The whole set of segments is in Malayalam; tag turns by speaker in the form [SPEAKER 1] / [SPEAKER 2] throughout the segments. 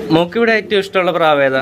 [SPEAKER 1] മോക്ക് ഇവിടെ ഏറ്റവും ഇഷ്ടമുള്ള പ്രാവ് ഏതാ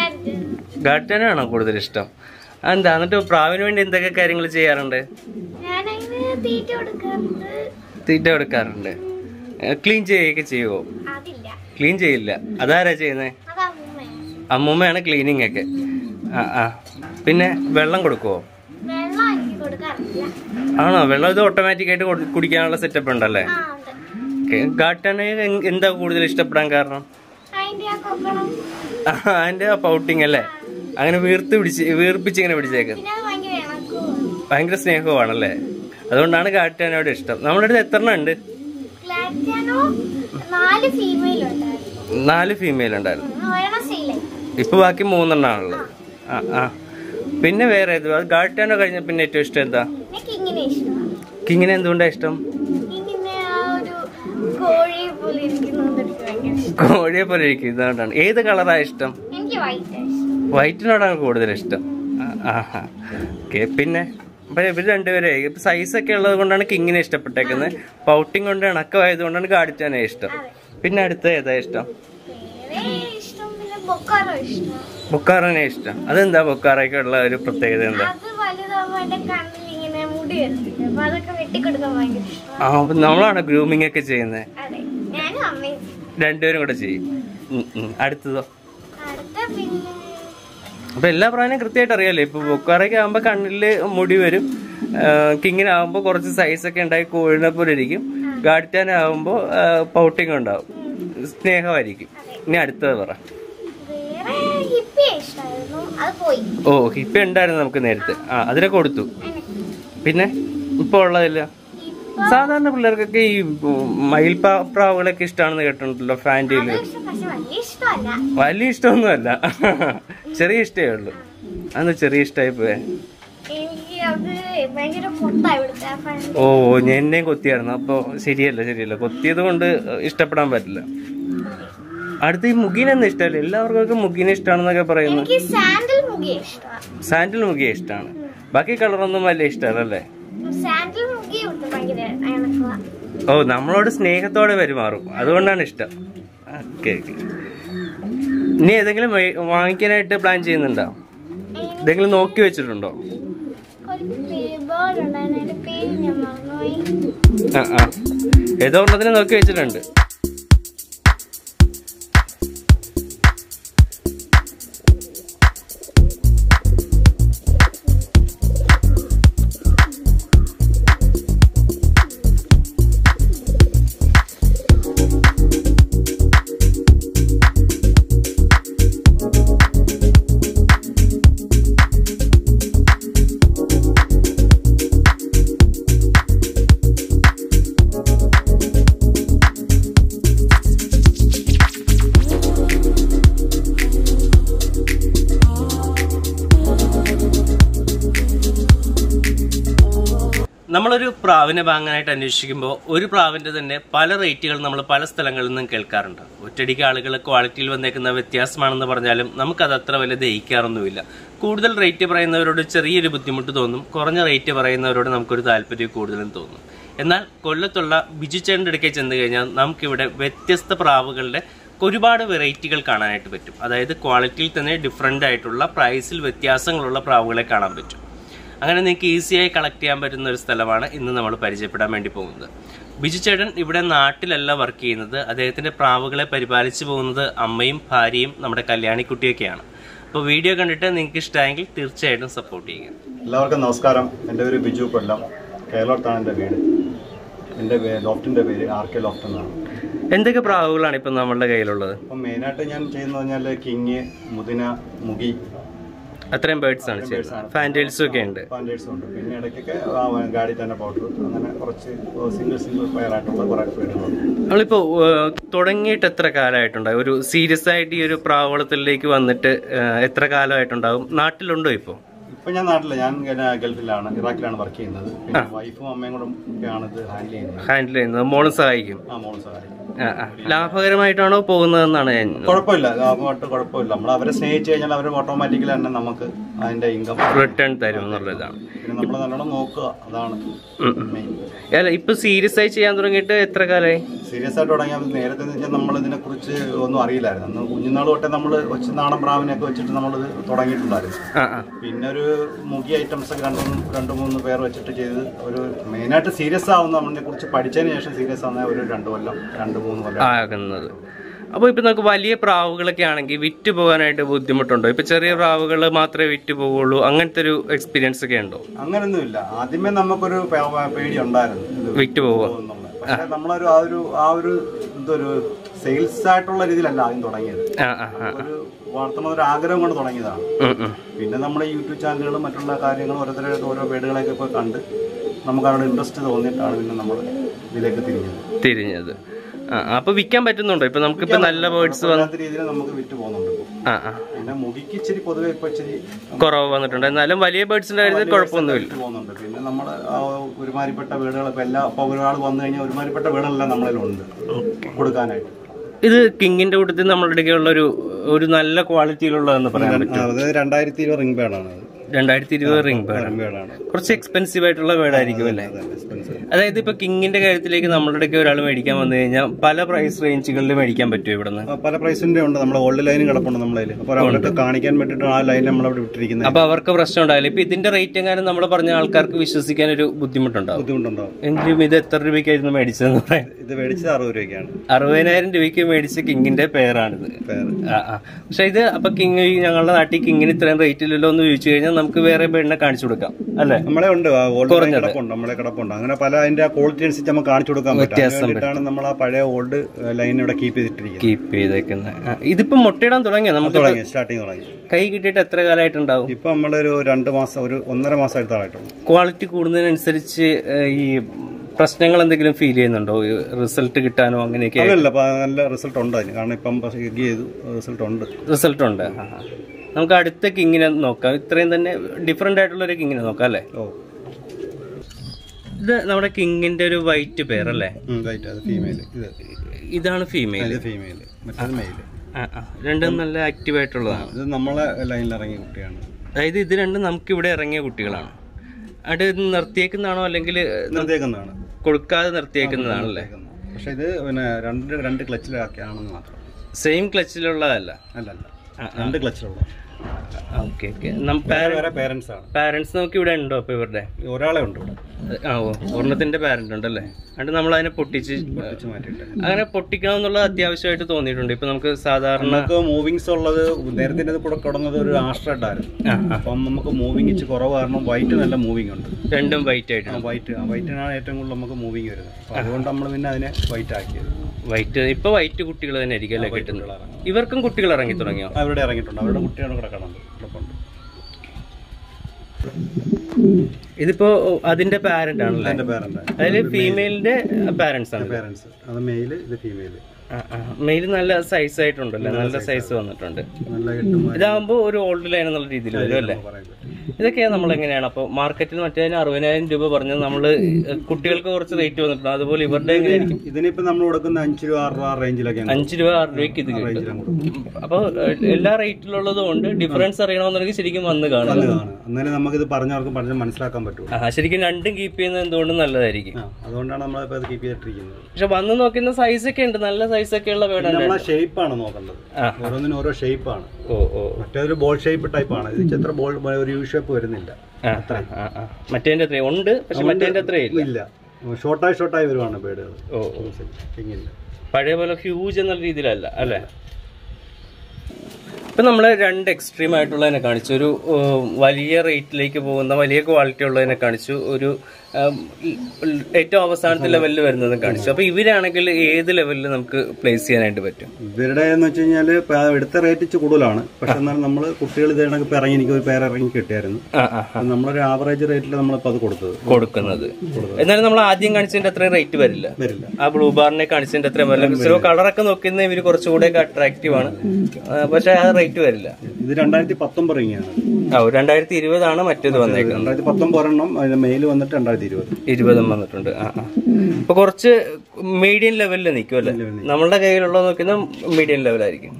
[SPEAKER 1] ഗാട്ടാനാണോ കൂടുതൽ ഇഷ്ടം എന്താ എന്നിട്ട് പ്രാവിന് വേണ്ടി എന്തൊക്കെ കാര്യങ്ങൾ ചെയ്യാറുണ്ട്
[SPEAKER 2] ഞാനതിന് തീറ്റ കൊടുക്കാറുണ്ട്
[SPEAKER 1] തീറ്റ കൊടുക്കാറുണ്ട് ക്ലീൻ ചെയ്യുകയൊക്കെ ചെയ്യുമോ
[SPEAKER 2] അതില്ല
[SPEAKER 1] ക്ലീൻ ചെയ്യില്ല അതാരാ ചെയ്യുന്നത്
[SPEAKER 2] അത് അമ്മയാണ്
[SPEAKER 1] അമ്മൂമ്മയാണ് ക്ലീനിങ് ഒക്കെ ആ ആ പിന്നെ വെള്ളം കൊടുക്കുവോ
[SPEAKER 2] വെള്ളം എനിക്ക് കൊടുക്കാറില്ല
[SPEAKER 1] ആണോ വെള്ളം ഇത് ഓട്ടോമാറ്റിക് ആയിട്ട് കൊടു- കുടിക്കാനുള്ള സെറ്റപ്പ് ഉണ്ടല്ലേ
[SPEAKER 2] ആ ഉണ്ട്
[SPEAKER 1] ഓക്കെ ഗാട്ടാനെ എന്താ കൂടുതൽ ഇഷ്ടപ്പെടാൻ കാരണം
[SPEAKER 2] അതിന്റെ ആ കൊക്കണം
[SPEAKER 1] ആ, അതിന്റെ ആ പൗട്ടിങ് അല്ലേ അങ്ങനെ വീർത്ത് പിടിച്ച് വീർപ്പിച്ച് ഇങ്ങനെ പിടിച്ചേക്കുന്നത്
[SPEAKER 2] പിന്നെ അത് ഭയങ്കര ഇണക്കവും
[SPEAKER 1] ഭയങ്കര സ്നേഹമാണല്ലേ അതുകൊണ്ടാണ് കാട്ടാനോട് ഇഷ്ടം നമ്മുടെ അടുത്ത് എത്ര എണ്ണം ഉണ്ട്
[SPEAKER 2] ഗ്ലാഡിയാനോ നാല് ഫീമെയിൽ ഉണ്ടായിരുന്നു
[SPEAKER 1] നാല് ഫീമെയിൽ ഉണ്ടായിരുന്നു
[SPEAKER 2] ഉം, ഒരെണ്ണം സെയിലായി
[SPEAKER 1] ഇപ്പൊ ബാക്കി മൂന്നെണ്ണാണുള്ളത് ആ ആ പിന്നെ വേറെ ഏത് ഗാട്ടാനോ കഴിഞ്ഞ പിന്നെ ഏറ്റവും ഇഷ്ടം എന്താ
[SPEAKER 2] എനിക്ക് ഇങ്ങനെ ഇഷ്ടമാണ്
[SPEAKER 1] കിങ്ങിനെ എന്തുകൊണ്ടാ ഇഷ്ടം
[SPEAKER 2] ഇങ്ങനെ ആ ഒരു കോഴിയെ പോലെ ഇരിക്കുന്നത് എനിക്ക് ഭയങ്കര ഇഷ്ടം
[SPEAKER 1] കോഴിയെ പോലെ ഇരിക്കും ഇതുകൊണ്ടാണ് ഏത് കളറാ ഇഷ്ടം
[SPEAKER 2] എനിക്ക് വൈറ്റ് ഇഷ്ടം
[SPEAKER 1] വൈറ്റിനോടാണ് കൂടുതൽ ഇഷ്ടം ആ ഓക്കെ പിന്നെ അപ്പൊ ഇവർ രണ്ടുപേരെ ഇപ്പൊ സൈസ് ഒക്കെ ഉള്ളത് കൊണ്ടാണ് കിങ്ങിനെ ഇഷ്ടപ്പെട്ടേക്കുന്നത് പൗട്ടിങ് കൊണ്ട് ഇണക്കമായത് കൊണ്ടാണ് കാടിച്ചാനെ ഇഷ്ടം പിന്നെ അടുത്ത ഏതാ ഇഷ്ടം
[SPEAKER 2] വേറെ ഇഷ്ടം പിന്നെ ബൊക്കാറോ ഇഷ്ടം
[SPEAKER 1] ബൊക്കാറനെ ഇഷ്ടം അതെന്താ ബൊക്കാറൊക്കെ ഉള്ള ഒരു പ്രത്യേകത എന്താ
[SPEAKER 2] അത് വലുതാവുമ്പോ എന്റെ കണ്ണിൽ ഇങ്ങനെ മുടി വരുത്തില്ല അപ്പൊ അതൊക്കെ വെട്ടിക്കൊടുക്കാൻ ഭയങ്കര ഇഷ്ടം
[SPEAKER 1] ആ അപ്പൊ നമ്മളാണ് ഗ്രൂമിങ് ഒക്കെ ചെയ്യുന്നത്
[SPEAKER 2] അതെ ഞാനും അമ്മയും
[SPEAKER 1] രണ്ടുപേരും കൂടെ ചെയ്യും ഉം, ഉം. അടുത്തതോ
[SPEAKER 2] അടുത്ത പിന്നെ
[SPEAKER 1] അപ്പൊ എല്ലാ പ്രാണിയും കൃത്യമായിട്ട് അറിയാലോ ഇപ്പൊ ബൊക്കാറൊക്കെ ആകുമ്പോ കണ്ണില് മുടി വരും കിങ്ങിനാകുമ്പോ കുറച്ച് സൈസ് ഒക്കെ ഉണ്ടായി കോഴിനെ പോലെ ഇരിക്കും ഗാഡിറ്റാനാകുമ്പോ പൗട്ടിങ് ഉണ്ടാവും സ്നേഹമായിരിക്കും ഇനി അടുത്തത് പറ
[SPEAKER 2] വേറെ ഹിപ്പിയെ ഇഷ്ടമായിരുന്നു അത് പോയി
[SPEAKER 1] ഓ ഹിപ്പ ഉണ്ടായിരുന്നു നമുക്ക് നേരത്തെ ആ അതിനെ കൊടുത്തു പിന്നെ ഇപ്പൊ ഉള്ളതില്ല
[SPEAKER 2] ഇപ്പൊ
[SPEAKER 1] സാധാരണ പിള്ളേർക്കൊക്കെ ഈ ഉം, മയിൽ പാ- പ്രാവുകളൊക്കെ ഇഷ്ടമാണെന്ന് കേട്ടിട്ടുണ്ടല്ലോ ഫാൻറ്റയില്
[SPEAKER 2] അത് ഇഷ്ടം പക്ഷെ വലിയ ഇഷ്ടമല്ല
[SPEAKER 1] വലിയ ഇഷ്ടമൊന്നുമല്ല ചെറിയ ഇഷ്ടമേ ഉള്ളൂ അന്ന് ചെറിയ ഇഷ്ടമായി പോയേ
[SPEAKER 2] എനിക്ക് അത് ഭയങ്കര പൊട്ടായി ഇവിടുത്തെ ആ friend.
[SPEAKER 1] ഓ ഞാൻ എന്നെയും കൊത്തിയായിരുന്നു അപ്പൊ ശരിയല്ല ശരിയല്ല കൊത്തിയത് കൊണ്ട് ഇഷ്ടപ്പെടാൻ പറ്റില്ല അടുത്ത ഈ മുഗീനൊന്നും ഇഷ്ടമല്ല എല്ലാവർക്കും മുഗീനെ ഇഷ്ടമാണെന്നൊക്കെ പറയുന്നു
[SPEAKER 2] എനിക്ക് സാൻഡൽ മുഖിയെ ഇഷ്ടമാണ്
[SPEAKER 1] സാൻഡിൽ മുഗിയെ ഇഷ്ടമാണ് ബാക്കി കളറൊന്നും വലിയ ഇഷ്ടമല്ലേ
[SPEAKER 2] സാൻഡൽ മുഖി ഇവിടുത്തെ ഭയങ്കര ഇണക്കവാ
[SPEAKER 1] ഓ നമ്മളോട് സ്നേഹത്തോടെ പെരുമാറും അതുകൊണ്ടാണ് ഇഷ്ടം ഓക്കെ ഓക്കെ ഇനി ഏതെങ്കിലും വേ- വാങ്ങിക്കാനായിട്ട് പ്ലാൻ ചെയ്യുന്നുണ്ടോ എന്തെങ്കിലും നോക്കി വെച്ചിട്ടുണ്ടോ
[SPEAKER 2] ഒരു ബേർഡ് ഉണ്ടായിരുന്നു അതിന്റെ പേര് ഞാൻ മറന്നുപോയി
[SPEAKER 1] ആ ആ ഏതോ ഒരെണ്ണത്തിന് നോക്കി വെച്ചിട്ടുണ്ട് നമ്മളൊരു പ്രാവിനെ വാങ്ങാനായിട്ട് അന്വേഷിക്കുമ്പോൾ ഒരു പ്രാവിന്റെ തന്നെ പല റേറ്റുകൾ നമ്മൾ പല സ്ഥലങ്ങളിൽ നിന്നും കേൾക്കാറുണ്ട് ഒറ്റയടിക്ക് ആളുകൾ ക്വാളിറ്റിയിൽ വന്നേക്കുന്ന വ്യത്യാസമാണെന്ന് പറഞ്ഞാലും നമുക്കത് അത്ര വലിയ ദഹിക്കാറൊന്നുമില്ല കൂടുതൽ റേറ്റ് പറയുന്നവരോട് ചെറിയൊരു ബുദ്ധിമുട്ട് തോന്നും കുറഞ്ഞ റേറ്റ് പറയുന്നവരോട് നമുക്കൊരു താല്പര്യം കൂടുതലും തോന്നും എന്നാൽ കൊല്ലത്തുള്ള ബിജുചേട്ടൻ്റെ അടുക്കൽ ചെന്ന് കഴിഞ്ഞാൽ നമുക്കിവിടെ വ്യത്യസ്ത പ്രാവുകളുടെ ഒരുപാട് വെറൈറ്റികൾ കാണാനായിട്ട് പറ്റും അതായത് ക്വാളിറ്റിയിൽ തന്നെ ഡിഫറെൻ്റ് ആയിട്ടുള്ള പ്രൈസിൽ വ്യത്യാസങ്ങളുള്ള പ്രാവുകളെ കാണാൻ പറ്റും അങ്ങനെ നിങ്ങൾക്ക് ഈസിയായി കളക്ട് ചെയ്യാൻ പറ്റുന്ന ഒരു സ്ഥലമാണ് ഇന്ന് നമ്മൾ പരിചയപ്പെടാൻ വേണ്ടി പോകുന്നത് ബിജു ചേട്ടൻ ഇവിടെ നാട്ടിലല്ല വർക്ക് ചെയ്യുന്നത് അദ്ദേഹത്തിന്റെ പ്രാവുകളെ പരിപാലിച്ചു പോകുന്നത് അമ്മയും ഭാര്യയും നമ്മുടെ കല്യാണിക്കുട്ടിയൊക്കെയാണ് അപ്പോൾ വീഡിയോ കണ്ടിട്ട് നിങ്ങൾക്ക് ഇഷ്ടമായെങ്കിൽ തീർച്ചയായിട്ടും സപ്പോർട്ട് ചെയ്യുക
[SPEAKER 3] എല്ലാവർക്കും നമസ്കാരം എൻ്റെ പേര് ബിജു കൊല്ലം കേരളത്താണ് എൻ്റെ വീട് എൻ്റെ പേ- ലോഫ്റ്റിൻ്റെ പേര് ആർ കെ ലോഫ്റ്റ് എന്നാണ്
[SPEAKER 1] എന്തൊക്കെ പ്രാവുകളാണ് ഇപ്പം നമ്മളുടെ കയ്യിലുള്ളത്
[SPEAKER 3] അപ്പം മെയിനായിട്ട് ഞാൻ ചെയ്യുന്നത് പറഞ്ഞാൽ കിങ് മുതിന മുഗി
[SPEAKER 1] അത്രയും ബേർഡ്സ് ആണ് ചെയ്യുന്നത് ഫാൻറ്റൈൽസും ഒക്കെ ഉണ്ട്
[SPEAKER 3] പാൻഡേഴ്സും ഉണ്ട് പിന്നെ ഇടയ്ക്കൊക്കെ ആ, ഗാഡി തന്നെ പൗഡർ അങ്ങനെ കുറച്ച് സിംഗിൾ സിംഗിൾ ഫയർ ആയിട്ടുള്ള കുറേ വീടുകളുണ്ട്
[SPEAKER 1] നമ്മളിപ്പോ ഏഹ്, തുടങ്ങിയിട്ട് എത്ര കാലമായിട്ടുണ്ടാവും ഒരു സീരിയസ് ആയിട്ട് ഈ ഒരു പ്രാവളത്തിലേക്ക് വന്നിട്ട് ഏഹ്, എത്ര കാലമായിട്ടുണ്ടാവും നാട്ടിലുണ്ടോ ഇപ്പോൾ
[SPEAKER 3] ഇപ്പം ഞാൻ നാട്ടിൽ ഞാൻ ഇങ്ങനെ ഗൾഫിലാണ് ഇറാഖിലാണ് വർക്ക് ചെയ്യുന്നത് പിന്നെ വൈഫും അമ്മയും കൂടെ ഒക്കെയാണ് ഇത് ഹാൻഡിൽ ചെയ്യുന്നത്
[SPEAKER 1] ഹാൻഡിൽ ചെയ്യുന്നത് മോളും സഹായിക്കും
[SPEAKER 3] ആ മോൾ സഹായിക്കും
[SPEAKER 1] ആ, ആ. ലാഭകരമായിട്ടാണോ പോകുന്നതെന്നാണ് ഞാൻ
[SPEAKER 3] കുഴപ്പമില്ല ലാഭമായിട്ട് കുഴപ്പമില്ല നമ്മൾ അവരെ സ്നേഹിച്ചു കഴിഞ്ഞാൽ അവർ ഓട്ടോമാറ്റിക്കലി തന്നെ നമുക്ക് അതിന്റെ ഇൻകം
[SPEAKER 1] റിട്ടേൺ തരും എന്നുള്ളതാണ്
[SPEAKER 3] പിന്നെ നമ്മൾ നല്ലോണം നോക്കുക അതാണ് മെയിൻ
[SPEAKER 1] അല്ല ഇപ്പൊ സീരിയസ് ആയി ചെയ്യാൻ തുടങ്ങിയിട്ട് എത്ര കാലമായി
[SPEAKER 3] സീരിയസ് ആയിട്ട് തുടങ്ങിയാൽ നേരത്തെ എന്ന് വെച്ചാൽ നമ്മൾ ഇതിനെ കുറിച്ച് ഒന്നും അറിയില്ലായിരുന്നു അന്ന് കുഞ്ഞുനാൾ തൊട്ടേ നമ്മൾ കൊച്ചു നാടൻ പ്രാവിനെയൊക്കെ വെച്ചിട്ട് നമ്മൾ തുടങ്ങിയിട്ടുണ്ടായിരുന്നു
[SPEAKER 1] ആ ആ
[SPEAKER 3] പിന്നെ ഒരു മുഖി ഐറ്റംസ് ഒക്കെ രണ്ട് മൂന്ന് രണ്ട് മൂന്ന് പേർ വെച്ചിട്ട് ചെയ്ത് ഒരു മെയിനായിട്ട് സീരിയസ് ആവുന്ന നമ്മളെ കുറിച്ച് പഠിച്ചതിന് ശേഷം സീരിയസ് ആവുന്ന ഒരു രണ്ട് കൊല്ലം രണ്ട് മൂന്ന് കൊല്ലം
[SPEAKER 1] ആകുന്നത് അപ്പോൾ ഇപ്പൊ നമുക്ക് വലിയ പ്രാവുകളൊക്കെ ആണെങ്കിൽ വിറ്റ് പോകാനായിട്ട് ബുദ്ധിമുട്ടുണ്ടോ ഇപ്പൊ ചെറിയ പ്രാവുകൾ മാത്രമേ വിറ്റ് പോകുള്ളൂ അങ്ങനത്തെ ഒരു എക്സ്പീരിയൻസ് ഒക്കെ ഉണ്ടോ
[SPEAKER 3] അങ്ങനൊന്നുമില്ല ആദ്യമേ നമുക്കൊരു പേ- പേടി ഉണ്ടായിരുന്നു ഇത്
[SPEAKER 1] വിറ്റ് പോവുക
[SPEAKER 3] പോകുമെന്നുള്ളത്. പക്ഷേ നമ്മളൊരു ആ ഒരു ആ ഒരു എന്തൊരു സെയിൽസ് ആയിട്ടുള്ള രീതിയിലല്ല ആദ്യം തുടങ്ങിയത്
[SPEAKER 1] ആ ആ ആ
[SPEAKER 3] ഒരു വളർത്തണ ഒരു ആഗ്രഹം കൊണ്ട് തുടങ്ങിയതാണ്
[SPEAKER 1] ഉം, ഉം.
[SPEAKER 3] പിന്നെ നമ്മുടെ യൂട്യൂബ് ചാനലുകളും മറ്റുള്ള കാര്യങ്ങളും ഓരോരുത്തരുടെ ഓരോ വീടുകളെയൊക്കെ ഇപ്പോൾ കണ്ട് നമുക്ക് അവരുടെ ഇൻട്രസ്റ്റ് തോന്നിയിട്ടാണ് പിന്നെ നമ്മൾ ഇതിലേക്ക് തിരിഞ്ഞത്
[SPEAKER 1] തിരിഞ്ഞത് ആ അപ്പൊ വിൽക്കാൻ പറ്റുന്നുണ്ടോ ഇപ്പൊ നമുക്കിപ്പോ നല്ല ബേർഡ്സ് വന്ന്
[SPEAKER 3] അല്ലാത്ത രീതിയിൽ നമുക്ക് വിറ്റ് പോകുന്നുണ്ട് ഇപ്പോൾ
[SPEAKER 1] ആ ആ
[SPEAKER 3] പിന്നെ മുടിക്ക് ഇച്ചിരി പൊതുവെ ഇപ്പൊ ഇച്ചിരി
[SPEAKER 1] കുറവ് വന്നിട്ടുണ്ട് എന്നാലും വലിയ ബേർഡ്സിന്റെ കാര്യത്തിൽ കുഴപ്പമൊന്നുമില്ല
[SPEAKER 3] വിറ്റ് പോകുന്നുണ്ട് പിന്നെ നമ്മൾ ഒരുമാതിരിപ്പെട്ട വീടുകൾ ഇപ്പൊ എല്ലാ ഇപ്പൊ ഒരാൾ വന്നു കഴിഞ്ഞാൽ ഒരുമാതിരിപ്പെട്ട വീടുകളെല്ലാം നമ്മളിലുണ്ട് കൊടുക്കാനായിട്ട്
[SPEAKER 1] ഇത് കിങ്ങിന്റെ കൂട്ടത്തിൽ നമ്മളുടെ ഇടയ്ക്കുള്ള ഒരു ഒരു നല്ല ക്വാളിറ്റിയിലുള്ളതെന്ന് പറയാൻ പറ്റും
[SPEAKER 3] അത് രണ്ടായിരത്തി ഇരുപത് റിംഗ് ബേഡാണ് അത്
[SPEAKER 1] രണ്ടായിരത്തി ഇരുപത് റിംഗ് ബേർഡ്
[SPEAKER 3] റിംഗ് ബേഡാണ്
[SPEAKER 1] കുറച്ച് എക്സ്പെൻസീവ് ആയിട്ടുള്ള ബേർഡ് ആയിരിക്കും അല്ലേ അതായത് ഇപ്പൊ കിങ്ങിന്റെ കാര്യത്തിലേക്ക് നമ്മളുടെ ഇടയ്ക്ക് ഒരാൾ മേടിക്കാൻ വന്നു കഴിഞ്ഞാൽ പല പ്രൈസ് റേഞ്ചുകളിൽ മേടിക്കാൻ പറ്റുമോ ഇവിടുന്ന്
[SPEAKER 3] ആ, പല പ്രൈസിന്റെ ഉണ്ട് നമ്മുടെ ഓൾഡ് ലൈനും കിടപ്പുണ്ട് നമ്മളതിൽ അപ്പോൾ അവർക്ക് കാണിക്കാൻ വേണ്ടിയിട്ട് ആ ലൈൻ നമ്മളവിടെ വിട്ടിരിക്കുന്നത്
[SPEAKER 1] അപ്പൊ അവർക്ക് പ്രശ്നം ഉണ്ടാവില്ല ഇപ്പൊ ഇതിന്റെ റേറ്റ് എങ്ങാനും നമ്മൾ പറഞ്ഞ ആൾക്കാർക്ക് വിശ്വസിക്കാൻ ഒരു ബുദ്ധിമുട്ടുണ്ടാവും
[SPEAKER 3] ബുദ്ധിമുട്ടുണ്ടാവും
[SPEAKER 1] എങ്കിലും ഇത് എത്ര രൂപയ്ക്കായിരുന്നു മേടിച്ചതെന്ന് പറയാൻ
[SPEAKER 3] ഇത് മേടിച്ചത് അറുപത് രൂപയ്ക്കാണ്
[SPEAKER 1] അറുപതിനായിരം രൂപയ്ക്ക് മേടിച്ച കിങ്ങിന്റെ പേരാണിത്
[SPEAKER 3] പേര്
[SPEAKER 1] ആ ആ പക്ഷെ ഇത് അപ്പൊ കിങ് ഞങ്ങളുടെ നാട്ടിൽ കിങ്ങിന് ഇത്രയും റേറ്റ് ഇല്ലല്ലോ എന്ന് ചോദിച്ചു കഴിഞ്ഞാൽ നമുക്ക് വേറെ പേരിനെ കാണിച്ചു കൊടുക്കാം അല്ലേ
[SPEAKER 3] നമ്മളെ ഉണ്ട് ഓൾഡ് ലൈൻ കിടപ്പുണ്ട് നമ്മളെ കിടപ്പുണ്ട് അങ്ങനെ പല അതിന്റെ ക്വാളിറ്റി അനുസരിച്ച് നമുക്ക് കാണിച്ചു കൊടുക്കാൻ പറ്റും അതിന് വേണ്ടിയിട്ടാണ് നമ്മൾ ആ പഴയ ഓൾഡ് ലൈൻ ഇവിടെ കീപ്പ് ചെയ്തിട്ടിരിക്കുന്നത്
[SPEAKER 1] കീപ്പ് ചെയ്തേക്കുന്നത് ഇതിപ്പോ മുട്ടയിടാൻ തുടങ്ങിയോ നമുക്ക്
[SPEAKER 3] തുടങ്ങി സ്റ്റാർട്ടിങ് തുടങ്ങി
[SPEAKER 1] കൈ കിട്ടിയിട്ട് എത്ര കാലമായിട്ടുണ്ടാവും
[SPEAKER 3] ഇപ്പൊ നമ്മളൊരു രണ്ട് മാസം ഒരു ഒന്നര മാസം അടുത്തായിട്ടുള്ളൂ
[SPEAKER 1] ക്വാളിറ്റി കൂടുന്നതിനനുസരിച്ച് ഏഹ്, ഈ പ്രശ്നങ്ങൾ എന്തെങ്കിലും ഫീൽ ചെയ്യുന്നുണ്ടോ റിസൾട്ട് കിട്ടാനോ അങ്ങനെയൊക്കെ
[SPEAKER 3] അങ്ങനല്ല അപ്പൊ നല്ല റിസൾട്ട് ഉണ്ട് അതിന് കാരണം ഇപ്പം എഗ് ചെയ്തു റിസൾട്ട് ഉണ്ട്
[SPEAKER 1] റിസൾട്ട് ഉണ്ട് ആ, ആ. നമുക്ക് അടുത്ത കിങ്ങിനെ നോക്കാം ഇത്രയും തന്നെ ഡിഫറെന്റ് ആയിട്ടുള്ള ഒരു കിങ്ങിനെ നോക്കാം അല്ലേ
[SPEAKER 3] ഓ
[SPEAKER 1] ഇത് നമ്മുടെ കിങ്ങിന്റെ ഒരു വൈറ്റ് പേർ അല്ലേ
[SPEAKER 3] റൈറ്റ് അത് ഫീമെയിൽ ഇത്
[SPEAKER 1] ഇതാണ് ഫീമെയിൽ
[SPEAKER 3] ഇത് ഫീമെയിൽ മറ്റേത് മെയിൽ
[SPEAKER 1] രണ്ടും നല്ല ആക്റ്റീവ് ആയിട്ടുള്ളതാണ്
[SPEAKER 3] ഇത് നമ്മളെ ലൈനിൽ ഇറങ്ങിയ കുട്ടിയാണ്
[SPEAKER 1] അതായത് ഇത് രണ്ടും നമുക്ക് ഇവിടെ ഇറങ്ങിയ കുട്ടികളാണ് അവിടെ ഇത് നിർത്തിയേക്കുന്നതാണോ അല്ലെങ്കിൽ
[SPEAKER 3] നിർത്തിയേക്കുന്നതാണ്
[SPEAKER 1] കൊടുക്കാതെ നിർത്തിയേക്കുന്നതാണല്ലേ
[SPEAKER 3] പക്ഷെ ഇത് പിന്നെ രണ്ട് രണ്ട് ക്ലച്ചിലാക്കിയാണെന്ന് മാത്രം
[SPEAKER 1] സെയിം ക്ലച്ചിലുള്ളതല്ല
[SPEAKER 3] അല്ല അല്ല രണ്ട് ക്ലച്ചിലുള്ള
[SPEAKER 1] ഓക്കെ ഓക്കെ
[SPEAKER 3] വേറെ പേരൻസ് ആണ്
[SPEAKER 1] പാരന്റ്സ് നമുക്ക് ഇവിടെ ഉണ്ടോ അപ്പൊ ഇവരുടെ
[SPEAKER 3] ഒരാളെ ഉണ്ട് ഇവിടെ
[SPEAKER 1] ആ ഓ ഒരെണ്ണത്തിന്റെ പാരന്റ് ഉണ്ടല്ലേ എന്നിട്ട് നമ്മൾ അതിനെ പൊട്ടിച്ച്
[SPEAKER 3] വെച്ച് മാറ്റിയിട്ട്
[SPEAKER 1] അങ്ങനെ പൊട്ടിക്കണം എന്നുള്ളത് അത്യാവശ്യമായിട്ട് തോന്നിയിട്ടുണ്ട് ഇപ്പൊ നമുക്ക് സാധാരണ
[SPEAKER 3] നമുക്ക് മൂവിങ്സ് ഉള്ളത് നേരത്തെ ഇത് കൂടെ കിടന്നത് ഒരു ആസ്ട്രഡ് ആയിരുന്നു
[SPEAKER 1] ആ, ആ.
[SPEAKER 3] അപ്പം നമുക്ക് മൂവിങ് ഇച്ച് കുറവ് കാരണം വൈറ്റ് നല്ല മൂവിങ് ഉണ്ട്
[SPEAKER 1] രണ്ടും വൈറ്റ് ആയിട്ടാണ്
[SPEAKER 3] വൈറ്റ് വൈറ്റിനാണ് ഏറ്റവും കൂടുതൽ നമുക്ക് മൂവിങ് വരുന്നത് അപ്പോൾ അതുകൊണ്ട് നമ്മൾ പിന്നെ അതിനെ വൈറ്റ് ആക്കിയത്
[SPEAKER 1] വൈറ്റ് ഇപ്പൊ വൈറ്റ് കുട്ടികൾ തന്നെ ആയിരിക്കും അല്ലേ കിട്ടുന്നത് ഇവർക്കും കുട്ടികൾ ഇറങ്ങി തുടങ്ങിയോ
[SPEAKER 3] അവരുടെ ഇറങ്ങിയിട്ടുണ്ട് അവരുടെ കുട്ടിയാണ് കിടക്കണത് കിടപ്പുണ്ട്
[SPEAKER 1] ഇതിപ്പോ അതിന്റെ പാരന്റ് ആണല്ലേ
[SPEAKER 3] എൻ്റെ പേരെന്താ
[SPEAKER 1] അതിൽ ഫീമെയിലിന്റെ പാരന്റ്സ് ആണ്
[SPEAKER 3] പേരൻസ് അത് മെയില് ഇത് ഫീമെയില്
[SPEAKER 1] മെയിൽ നല്ല സൈസ് ആയിട്ടുണ്ടല്ലേ നല്ല സൈസ് വന്നിട്ടുണ്ട്
[SPEAKER 3] നല്ല എട്ടും
[SPEAKER 1] ഇതാകുമ്പോ ഒരു ഓൾഡ് ലൈൻ എന്നുള്ള രീതിയിൽ വരും അല്ലേ
[SPEAKER 3] പറയാൻ പറ്റും
[SPEAKER 1] ഇതൊക്കെയാണ് നമ്മൾ എങ്ങനെയാണ് അപ്പോൾ മാർക്കറ്റിൽ മറ്റേതിന് അറുപതിനായിരം രൂപ പറഞ്ഞത് നമ്മൾ കുട്ടികൾക്ക് കുറച്ച് റേറ്റ് വന്നിട്ടുണ്ട് അതുപോലെ ഇവരുടെ എങ്ങനെയായിരിക്കും
[SPEAKER 3] ഇതിനിപ്പോൾ നമ്മൾ കൊടുക്കുന്ന അഞ്ച് രൂപ ആറ് രൂപ റേഞ്ചിലൊക്കെയാണ്
[SPEAKER 1] അഞ്ച് രൂപ ആറ് രൂപയ്ക്ക് ഇത് കിട്ടും
[SPEAKER 3] റേഞ്ചിലാണ് കൊടുക്കുന്നത്
[SPEAKER 1] അപ്പോൾ എല്ലാ റേറ്റിലുള്ളതും കൊണ്ട് ഡിഫറൻസ് അറിയണമെന്നുണ്ടെങ്കിൽ ശരിക്കും വന്ന് കാണുക
[SPEAKER 3] നല്ലതാണ് അന്നേരം നമുക്കിത് പറഞ്ഞവർക്ക് പറഞ്ഞ് മനസ്സിലാക്കാൻ പറ്റുള്ളൂ
[SPEAKER 1] ആ ശരിക്കും രണ്ടും കീപ്പ് ചെയ്യുന്നത് എന്തുകൊണ്ടും നല്ലതായിരിക്കും
[SPEAKER 3] ആ അതുകൊണ്ടാണ് നമ്മളിപ്പോൾ അത് കീപ്പ് ചെയ്തിട്ടിരിക്കുന്നത്
[SPEAKER 1] പക്ഷെ വന്ന് നോക്കുന്ന സൈസ് ഒക്കെ ഉണ്ട് നല്ല സൈസ് ഒക്കെ ഉള്ള വേണം
[SPEAKER 3] നമ്മളെ ഷേപ്പാണ് നോക്കേണ്ടത്
[SPEAKER 1] ആ.
[SPEAKER 3] ഓരോന്നിനും ഓരോ ഷേപ്പാണ്
[SPEAKER 1] ഓ ഓ
[SPEAKER 3] മറ്റേതൊരു ബോൾ ഷേപ്പ് ടൈപ്പാണ് ഇത് ഇത്ര ബോൾ ഒരു യു ഷേപ്പ് വരുന്നില്ല
[SPEAKER 1] ആ ആ ആ മറ്റേന്റെ അത്രയും ഉണ്ട് പക്ഷെ മറ്റേന്റെ അത്രയും ഇല്ല
[SPEAKER 3] ഇല്ല ഷോർട്ടായി ഷോർട്ടായി വരുവാണ് ബേഡുകൾ
[SPEAKER 1] ഓ ഓ
[SPEAKER 3] ഇങ്ങില്ല
[SPEAKER 1] പഴയ പോലെ ഹ്യൂജ് എന്നുള്ള രീതിയിലല്ല അല്ലേ ഇപ്പൊ നമ്മള് രണ്ട് എക്സ്ട്രീം ആയിട്ടുള്ളതിനെ കാണിച്ചു ഒരു ഏഹ്, വലിയ റേറ്റിലേക്ക് പോകുന്ന വലിയ ക്വാളിറ്റി ഉള്ളതിനെ കാണിച്ചു ഒരു ഏഹ്, ഏറ്റവും അവസാനത്തെ ലെവലിൽ വരുന്നതും കാണിച്ചു അപ്പൊ ഇവരാണെങ്കിൽ ഏത് ലെവലിൽ നമുക്ക് പ്ലേസ് ചെയ്യാനായിട്ട് പറ്റും
[SPEAKER 3] ഇവരുടെ എന്ന് വെച്ച് കഴിഞ്ഞാൽ എടുത്ത റേറ്റ് ഇച്ചിരി കൂടുതലാണ് പക്ഷെ എന്നാൽ നമ്മൾ കുട്ടികൾ ഇതേണക്ക് ഇപ്പം ഇറങ്ങി എനിക്ക് ഒരു പേര് ഇറങ്ങി കിട്ടിയായിരുന്നു
[SPEAKER 1] ആ ആ
[SPEAKER 3] അത് നമ്മളൊരു ആവറേജ് റേറ്റിൽ നമ്മളിപ്പോൾ അത് കൊടുത്തത്
[SPEAKER 1] കൊടുക്കുന്നത് എന്നാലും നമ്മൾ ആദ്യം കാണിച്ചതിന്റെ അത്രയും റേറ്റ് വരില്ല
[SPEAKER 3] വരില്ല
[SPEAKER 1] ആ ബ്ലൂ ബാറിനെ കാണിച്ചതിന്റെ അത്രയും വരില്ല ചില കളറൊക്കെ നോക്കുന്ന ഇവര് കുറച്ചുകൂടെ അട്രാക്റ്റീവ് ആണ് ആ, പക്ഷെ ആ റേറ്റ് വരില്ല
[SPEAKER 3] ഇത് രണ്ടായിരത്തി പത്തൊമ്പത് റിങ്ങാണ്
[SPEAKER 1] ആ രണ്ടായിരത്തി ഇരുപതാണ് മറ്റേത് വന്നേക്കുന്നത്
[SPEAKER 3] രണ്ടായിരത്തി പത്തൊമ്പത് ഒരെണ്ണം അതിന്റെ മെയിൽ വന്നിട്ട് രണ്ടായിരത്തി ഇരുപത്
[SPEAKER 1] ഇരുപതും വന്നിട്ടുണ്ട് ആ ആ അപ്പൊ കുറച്ച് മീഡിയം ലെവലിൽ നിൽക്കും അല്ലേ നമ്മളുടെ കയ്യിലുള്ളത് നോക്കുന്ന മീഡിയം ലെവലായിരിക്കും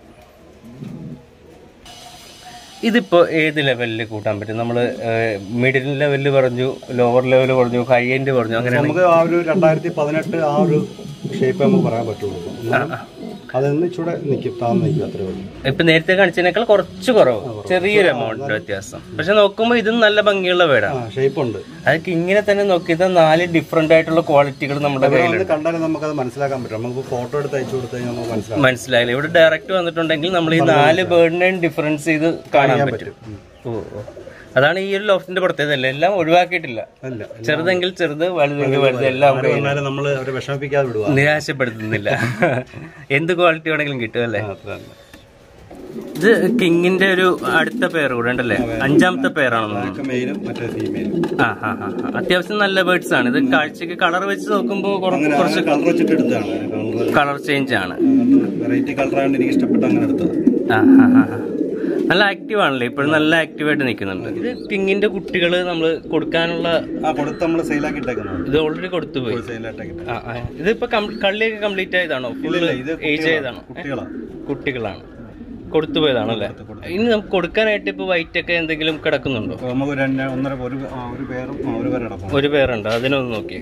[SPEAKER 1] ഇതിപ്പോ ഏത് ലെവലിൽ കൂട്ടാൻ പറ്റും നമ്മള് മിഡിൽ ലെവലിൽ പറഞ്ഞു ലോവർ ലെവൽ പറഞ്ഞു ഹൈ എൻഡ് പറഞ്ഞു അങ്ങനെ
[SPEAKER 3] നമുക്ക് ആ ഒരു രണ്ടായിരത്തി പതിനെട്ട് ആ ഒരു ഷേപ്പ് നമുക്ക് പറയാൻ പറ്റുള്ളൂ എന്നാലും അതിൽ നിന്ന് ഇച്ചിരി നിൽക്കും താന്ന് നിൽക്കും അത്രേ ഉള്ളൂ
[SPEAKER 1] ഇപ്പൊ നേരത്തെ കാണിച്ചതിനേക്കാൾ കുറച്ച് കുറവ് ചെറിയൊരു എമൗണ്ട് വ്യത്യാസം പക്ഷെ നോക്കുമ്പോ ഇതും നല്ല ഭംഗിയുള്ള
[SPEAKER 3] ആ
[SPEAKER 1] വീടാണ്
[SPEAKER 3] ഷേപ്പ് ഉണ്ട്
[SPEAKER 1] അതൊക്കെ ഇങ്ങനെ തന്നെ നോക്കിയത് നാല് ഡിഫറെന്റ് ആയിട്ടുള്ള ക്വാളിറ്റികൾ നമ്മുടെ
[SPEAKER 3] ഇവിടെ
[SPEAKER 1] കയ്യിലുണ്ട്
[SPEAKER 3] വന്ന് കണ്ടാലേ നമുക്കത് മനസ്സിലാക്കാൻ പറ്റും നമുക്ക് ഫോട്ടോ എടുത്ത് അയച്ചു കൊടുത്തു കഴിഞ്ഞാൽ നമുക്ക് മനസ്സിലാക്കാം
[SPEAKER 1] മനസ്സിലായില്ല ഇവിടെ ഡയറക്റ്റ് വന്നിട്ടുണ്ടെങ്കിൽ നമ്മൾ ഈ നാല് ബേർഡിനെയും ഡിഫറൻസ് ചെയ്ത് കാണാൻ പറ്റും ഓ ഓ. അതാണ് ഈ ഒരു ലോഫ്റ്റിന്റെ പ്രത്യേകത അല്ലേ എല്ലാം ഒഴിവാക്കിയിട്ടില്ല
[SPEAKER 3] അല്ല
[SPEAKER 1] ചെറുതെങ്കിൽ ചെറുത് വലുതെങ്കിൽ വലുത് എല്ലാം
[SPEAKER 3] ആര് വന്നാലും നമ്മൾ അവരെ വിഷമിപ്പിക്കാതെ വിടുക
[SPEAKER 1] നിരാശപ്പെടുത്തുന്നില്ല എന്ത് ക്വാളിറ്റി വേണമെങ്കിലും കിട്ടും അല്ലേ
[SPEAKER 3] അത്ര തന്നെ
[SPEAKER 1] ഇത് കിങ്ങിന്റെ ഒരു അടുത്ത പേർ കൂടെ ഉണ്ടല്ലേ അഞ്ചാമത്തെ പേരാണെന്ന്
[SPEAKER 3] ഇതൊക്കെ മെയിലും മറ്റേ ഫീമെയിലും
[SPEAKER 1] ആ ആ ആ ആ. അത്യാവശ്യം നല്ല ബേർഡ്സ് ആണ് ഇത് കാഴ്ചക്ക് കളർ വെച്ച് നോക്കുമ്പോൾ
[SPEAKER 3] അങ്ങനെ
[SPEAKER 1] കുറച്ച്
[SPEAKER 3] കളർ വെച്ചിട്ട് എടുത്തതാണ് കളർ
[SPEAKER 1] കളർ ചേഞ്ച് ആണ്
[SPEAKER 3] വെറൈറ്റി കളർ ആയതുകൊണ്ട് എനിക്ക് ഇഷ്ടപ്പെട്ട് അങ്ങനെ എടുത്തത്
[SPEAKER 1] ആ, ആ, ആ, ആ. നല്ല ആക്റ്റീവ് ആണല്ലേ ഇപ്പോഴും നല്ല ആക്റ്റീവ് ആയിട്ട് നിൽക്കുന്നുണ്ട് ഇത് കിങ്ങിന്റെ കുട്ടികൾ നമ്മൾ കൊടുക്കാനുള്ള
[SPEAKER 3] ആ കൊടുത്ത് നമ്മൾ സെയിലാക്കി ഇട്ടേക്കുന്നത്
[SPEAKER 1] ഇത് ഓൾറെഡി കൊടുത്തു പോയി
[SPEAKER 3] സെയിലായിട്ടൊക്കെ
[SPEAKER 1] ആ, ആ. ഇതിപ്പോ കം- കള്ളിയൊക്കെ കംപ്ലീറ്റ് ആയതാണോ ഫുള്ള്
[SPEAKER 3] ഇല്ല, ഇത്
[SPEAKER 1] ഏജ് ആയതാണോ
[SPEAKER 3] കുട്ടികളാണ്
[SPEAKER 1] കുട്ടികളാണ് കൊടുത്തു പോയതാണല്ലേ ഇനി നമുക്ക് കൊടുക്കാനായിട്ട് ഇപ്പൊ വൈറ്റ് ഒക്കെ എന്തെങ്കിലും കിടക്കുന്നുണ്ടോ
[SPEAKER 3] അപ്പോൾ നമുക്ക് ഒരു രണ്ട് ഒന്നര ഒരു ആ, ഒരു പേരും ആ, ഒരു പേരടപ്പം
[SPEAKER 1] ഒരു പേരുണ്ട് അതിനൊന്ന് നോക്കി